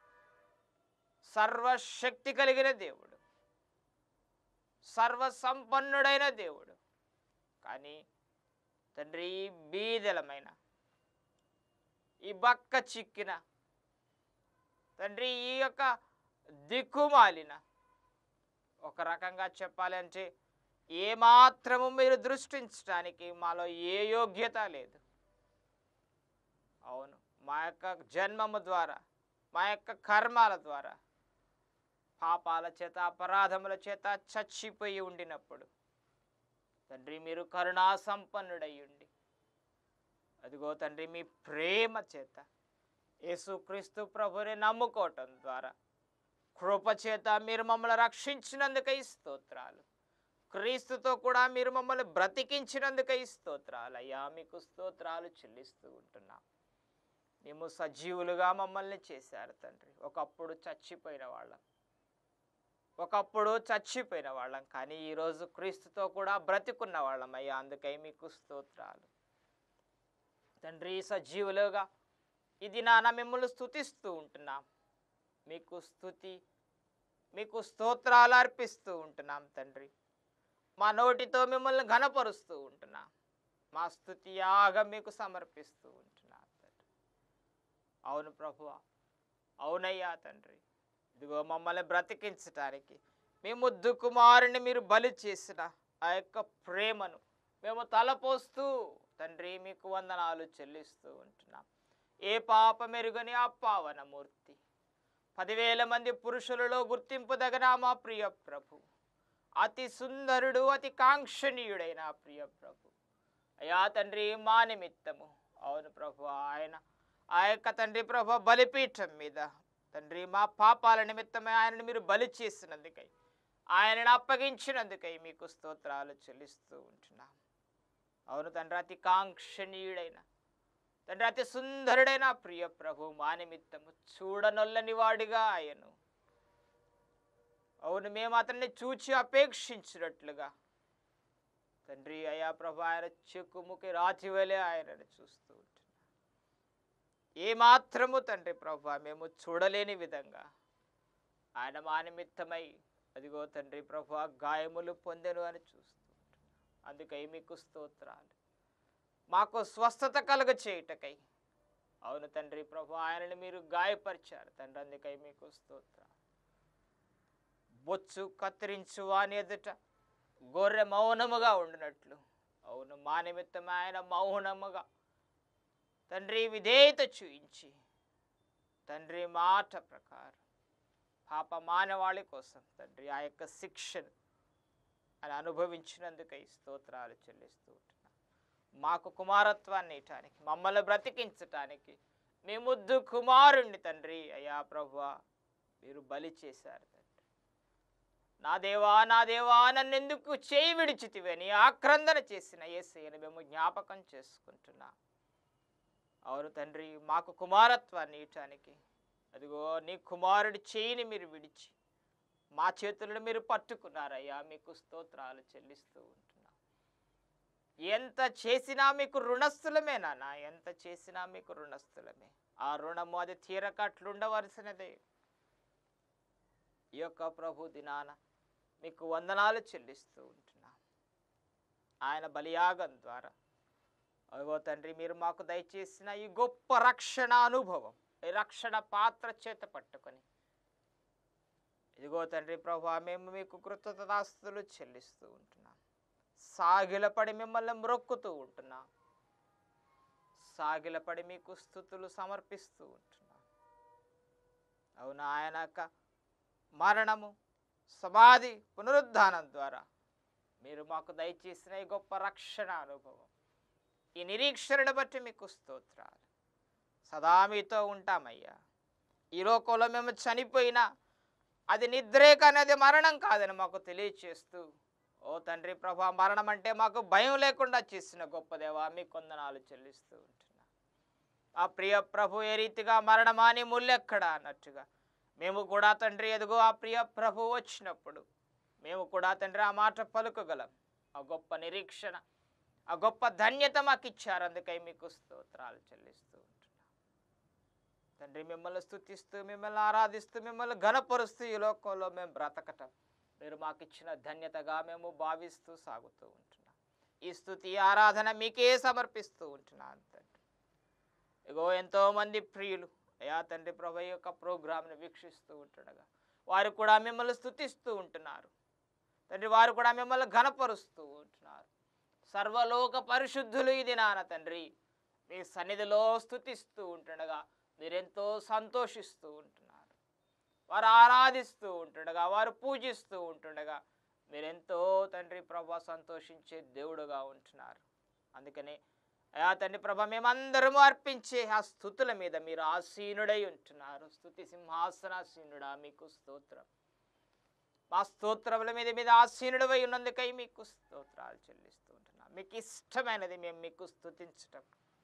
సర్వశక్తి కలిగిన దేవుడు సర్వసంపన్నుడైన దేవుడు కానీ తండ్రి ఈ బీదలమైన ఈ బక్క చిక్కిన తండ్రి ఈ యొక్క దిక్కుమాలిన ఒక రకంగా చెప్పాలంటే ఏమాత్రము మీరు దృష్టించడానికి మాలో ఏ యోగ్యత లేదు అవును మా యొక్క జన్మము ద్వారా మా యొక్క కర్మాల ద్వారా పాపాల చేత అపరాధముల చేత చచ్చిపోయి ఉండినప్పుడు తండ్రి మీరు కరుణా సంపన్నుడై ఉండి అదిగో తండ్రి మీ ప్రేమ చేత యేసుక్రీస్తు ప్రభుని నమ్ముకోవటం ద్వారా కృప చేత మీరు మమ్మల్ని రక్షించినందుకై స్తోత్రాలు క్రీస్తుతో కూడా మీరు మమ్మల్ని బ్రతికించినందుకై స్తోత్రాలు అయ్యా మీకు స్తోత్రాలు చెల్లిస్తూ ఉంటున్నాం మేము సజీవులుగా మమ్మల్ని చేశారు తండ్రి ఒకప్పుడు చచ్చిపోయిన వాళ్ళం ఒకప్పుడు చచ్చిపోయిన వాళ్ళం కానీ ఈరోజు క్రీస్తుతో కూడా బ్రతికున్న వాళ్ళం అయ్యా అందుకై మీకు స్తోత్రాలు తండ్రి సజీవులుగా ఇది నాన్న మిమ్మల్ని స్తుతిస్తూ ఉంటున్నాం మీకు స్తుతి మీకు స్తోత్రాలు అర్పిస్తూ ఉంటున్నాం తండ్రి మా నోటితో మిమ్మల్ని ఘనపరుస్తూ ఉంటున్నాం మా స్తుతి యాగం మీకు సమర్పిస్తూ ఉంటున్నాం తండ్రి అవును ప్రభువా అవునయ్యా తండ్రి ఇదిగో మమ్మల్ని బ్రతికించటానికి మీ ముద్దు కుమారుని మీరు బలి చేసిన ఆ యొక్క ప్రేమను మేము తలపోస్తూ తండ్రి మీకు వందనాలు చెల్లిస్తూ ఉంటున్నాం ఏ పాప మెరుగని ఆ పావనమూర్తి పదివేల మంది పురుషులలో గుర్తింపుదగిన మా ప్రియ ప్రభు అతి సుందరుడు అతి కాంక్షణీయుడైన ఆ ప్రియ ప్రభు అయ్యా తండ్రి మా నిమిత్తము అవును ప్రభు ఆయన ఆ యొక్క తండ్రి ప్రభు బలిపీఠం మీద తండ్రి మా పాపాల నిమిత్తమే ఆయనను మీరు బలి చేసినందుకై ఆయనను అప్పగించినందుకై మీకు స్తోత్రాలు చెల్లిస్తూ ఉంటున్నాం అవును తండ్రి అతి కాంక్షణీయుడైన తండ్రి అతి సుందరుడైన ఆ ప్రియ ప్రభు మా నిమిత్తము చూడనొల్లని వాడిగా ఆయను అవును మేము అతన్ని చూచి అపేక్షించినట్లుగా తండ్రి అయా ప్రభు ఆయన చెక్కుముకి రాతి వలె ఆయనను చూస్తూ ఉంటున్నాం ఏ మాత్రము తండ్రి ప్రభు మేము చూడలేని విధంగా ఆయన మా నిమిత్తమై అదిగో తండ్రి ప్రభు గాయములు పొందెను అని చూస్తూ ఉంటున్నాం అందుకై మీకు స్తోత్రాలు మాకు స్వస్థత కలుగ చేయుటకై అవును తండ్రి ప్రభు ఆయనని మీరు గాయపరిచారు తండ్రి అందుకై మీకు స్తోత్రాలు బొచ్చు కత్తిరించు వాని ఎదుట గొర్రె మౌనముగా ఉండినట్లు అవును మా నిమిత్తం ఆయన మౌనముగా తండ్రి విధేయత చూయించి తండ్రి మాట ప్రకారం పాప మానవాళి కోసం తండ్రి ఆ యొక్క శిక్షను అని అనుభవించినందుకై స్తోత్రాలు చెల్లిస్తూ ఉంటున్నాం మాకు కుమారత్వాన్ని ఇవ్వటానికి మమ్మల్ని బ్రతికించటానికి మీ ముద్దు కుమారుణ్ణి తండ్రి అయ్యా ప్రభువా మీరు బలి చేశారు తండ్రి నా దేవా నా దేవా నన్ను ఎందుకు చేయి విడిచితివని ఆక్రందన చేసిన ఏసయ్యను మేము జ్ఞాపకం చేసుకుంటున్నాం అవును తండ్రి మాకు కుమారత్వాన్ని ఇవ్వటానికి అదిగో నీ కుమారుడి చేయిని మీరు విడిచి మా చేతులను మీరు పట్టుకున్నారయ్యా మీకు స్తోత్రాలు చెల్లిస్తూ ఉంటున్నాం ఎంత చేసినా మీకు రుణస్థులమే నాన్న ఎంత చేసినా మీకు రుణస్థులమే ఆ రుణము అది తీరకట్లుండవలసినదే ఈ యొక్క ప్రభు దినాన మీకు వందనాలు చెల్లిస్తూ ఉంటున్నాం ఆయన బలియాగం ద్వారా అగో తండ్రి మీరు మాకు దయచేసిన ఈ గొప్ప రక్షణ అనుభవం ఈ రక్షణ పాత్ర చేత పట్టుకొని ఇదిగో తండ్రి ప్రభా మేము మీకు కృతజ్ఞతాస్తులు చెల్లిస్తూ ఉంటున్నాం సాగిలపడి మిమ్మల్ని మ్రొక్కుతూ ఉంటున్నాం సాగిలపడి మీకు స్థుతులు సమర్పిస్తూ ఉంటున్నాం అవును ఆయన యొక్క మరణము సమాధి పునరుద్ధానం ద్వారా మీరు మాకు దయచేసిన ఈ గొప్ప రక్షణ అనుభవం ఈ నిరీక్షణను బట్టి మీకు స్తోత్రాలు సదా మీతో ఉంటామయ్యా ఈ లోకంలో మేము చనిపోయినా అది నిద్రే కానీ అది మరణం కాదని మాకు తెలియచేస్తూ ఓ తండ్రి ప్రభా మరణం అంటే మాకు భయం లేకుండా చేసిన గొప్ప దేవా మీ కొందనాలు చెల్లిస్తూ ఉంటున్నా ఆ ప్రియ ప్రభు ఏ రీతిగా మరణమాని ముల్లెక్కడా అన్నట్టుగా మేము కూడా తండ్రి ఎదుగో ఆ ప్రియ ప్రభు వచ్చినప్పుడు మేము కూడా తండ్రి ఆ మాట పలుకగలం ఆ గొప్ప నిరీక్షణ ఆ గొప్ప ధన్యత మాకు ఇచ్చారు అందుకై మీకు స్తోత్రాలు చెల్లిస్తూ ఉంటున్నాం తండ్రి మిమ్మల్ని స్తుతిస్తూ మిమ్మల్ని ఆరాధిస్తూ మిమ్మల్ని ఘనపరుస్తూ ఈ లోకంలో మేము బ్రతకటం మీరు మాకు ఇచ్చిన ధన్యతగా మేము భావిస్తూ సాగుతూ ఉంటున్నాం ఈ స్థుతి ఆరాధన మీకే సమర్పిస్తూ ఉంటున్నాను తండ్రి ఇగో ఎంతోమంది ప్రియులు అయా తండ్రి ప్రభు ఈ యొక్క ప్రోగ్రామ్ని వీక్షిస్తూ ఉంటుండగా వారు కూడా మిమ్మల్ని స్తుతిస్తూ ఉంటున్నారు తండ్రి వారు కూడా మిమ్మల్ని ఘనపరుస్తూ ఉంటున్నారు సర్వలోక పరిశుద్ధులు ఇది నాన్న తండ్రి మీ సన్నిధిలో స్తుతిస్తూ ఉంటుండగా మీరెంతో సంతోషిస్తూ ఉంటున్నారు వారు ఆరాధిస్తూ ఉంటుండగా వారు పూజిస్తూ ఉంటుండగా మీరెంతో తండ్రి ప్రభా సంతోషించే దేవుడుగా ఉంటున్నారు అందుకనే ఆ తండ్రి ప్రభ మేమందరము అర్పించే ఆ స్థుతుల మీద మీరు ఆసీనుడై ఉంటున్నారు స్థుతి సింహాసనాసీనుడా మీకు స్తోత్రం మా స్తోత్రముల మీద మీద ఆసీనుడవై ఉన్నందుకై మీకు స్తోత్రాలు చెల్లిస్తూ ఉంటున్నాం మీకు ఇష్టమైనది మేము మీకు స్తుతించటం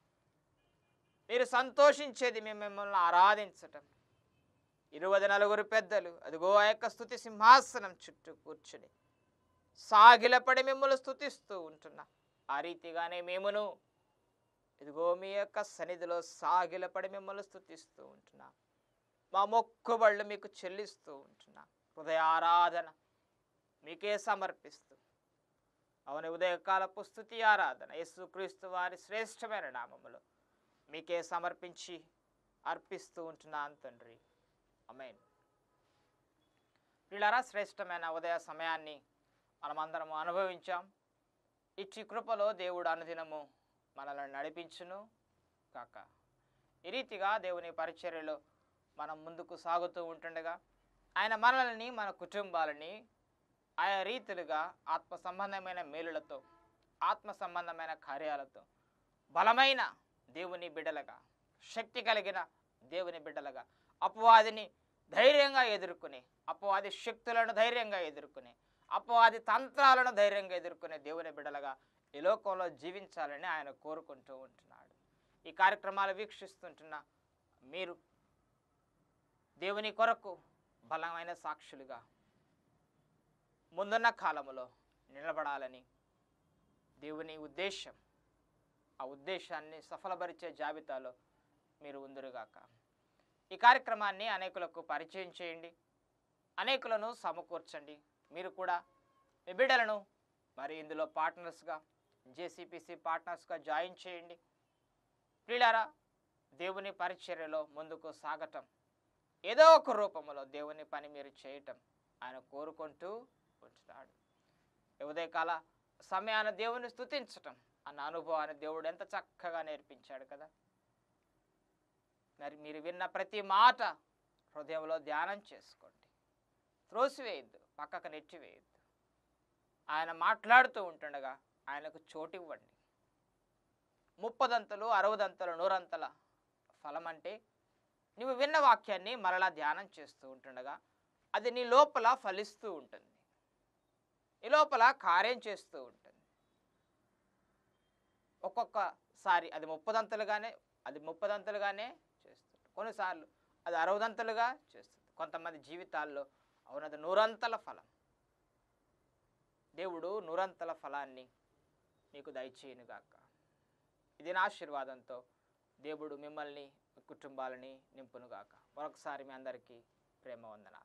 మీరు సంతోషించేది మేము మిమ్మల్ని ఆరాధించటం ఇరువది నలుగురు పెద్దలు అదిగో ఆ యొక్క స్థుతి సింహాసనం చుట్టూ కూర్చుని సాగిలపడి మిమ్మల్ని స్థుతిస్తూ ఉంటున్నా ఆ రీతిగానే మేమును ఇదిగో మీ యొక్క సన్నిధిలో సాగిలపడి మిమ్మల్ని స్థుతిస్తూ ఉంటున్నా మా మొక్కుబళ్ళు మీకు చెల్లిస్తూ ఉంటున్నా హృదయ ఆరాధన మీకే సమర్పిస్తూ అవును ఉదయకాలపు స్థుతి ఆరాధన యేసుక్రీస్తు వారి శ్రేష్టమైన నామములో మీకే సమర్పించి అర్పిస్తూ ఉంటున్నాను తండ్రి అమేన్ వీళ్ళారా శ్రేష్టమైన ఉదయ సమయాన్ని మనమందరం అనుభవించాం ఇచ్చి కృపలో దేవుడు అనుదినము మనల్ని నడిపించును కాక ఈ రీతిగా దేవుని పరిచర్యలో మనం ముందుకు సాగుతూ ఉంటుండగా ఆయన మనల్ని మన కుటుంబాలని ఆయా రీతులుగా ఆత్మ సంబంధమైన మేలులతో ఆత్మ సంబంధమైన కార్యాలతో బలమైన దేవుని బిడ్డలుగా శక్తి కలిగిన దేవుని బిడ్డలుగా అపవాదిని ధైర్యంగా ఎదుర్కొనే అపవాది శక్తులను ధైర్యంగా ఎదుర్కొనే అపవాది తంత్రాలను ధైర్యంగా ఎదుర్కొనే దేవుని బిడ్డలుగా ఈ లోకంలో జీవించాలని ఆయన కోరుకుంటూ ఉంటున్నాడు ఈ కార్యక్రమాలు వీక్షిస్తుంటున్న మీరు దేవుని కొరకు బలమైన సాక్షులుగా ముందున్న కాలములో నిలబడాలని దేవుని ఉద్దేశం ఆ ఉద్దేశాన్ని సఫలపరిచే జాబితాలో మీరు ఉందరుగాక ఈ కార్యక్రమాన్ని అనేకులకు పరిచయం చేయండి అనేకులను సమకూర్చండి మీరు కూడా మీ బిడ్డలను మరి ఇందులో పార్ట్నర్స్గా జేసీపీసీ పార్ట్నర్స్గా జాయిన్ చేయండి ప్రియులారా దేవుని పరిచర్యలో ముందుకు సాగటం ఏదో ఒక రూపంలో దేవుని పని మీరు చేయటం ఆయన కోరుకుంటూ ఉంచుతాడు ఈ ఉదయకాల సమయాన దేవుని స్తుతించటం అన్న అనుభవాన్ని దేవుడు ఎంత చక్కగా నేర్పించాడు కదా మరి మీరు విన్న ప్రతి మాట హృదయంలో ధ్యానం చేసుకోండి త్రోసివేయద్దు పక్కకు నెట్టివేయద్దు ఆయన మాట్లాడుతూ ఉంటుండగా ఆయనకు చోటు ఇవ్వండి ముప్పదంతలు అరవదంతలు నూరంతల ఫలం అంటే నువ్వు విన్న వాక్యాన్ని మరలా ధ్యానం చేస్తూ ఉంటుండగా అది నీ లోపల ఫలిస్తూ ఉంటుంది ఈ లోపల కార్యం చేస్తూ ఉంటుంది ఒక్కొక్కసారి అది ముప్పదంతలుగానే అది ముప్పదంతలుగానే చేస్తుంది కొన్నిసార్లు అది అరవదంతలుగా చేస్తుంది కొంతమంది జీవితాల్లో అవునది నూరంతల ఫలం దేవుడు నూరంతల ఫలాన్ని నీకు దయచేయునుగాక ఇది నా ఆశీర్వాదంతో దేవుడు మిమ్మల్ని మీ కుటుంబాలని నింపునుగాక మరొకసారి మీ అందరికీ ప్రేమ వందనాలు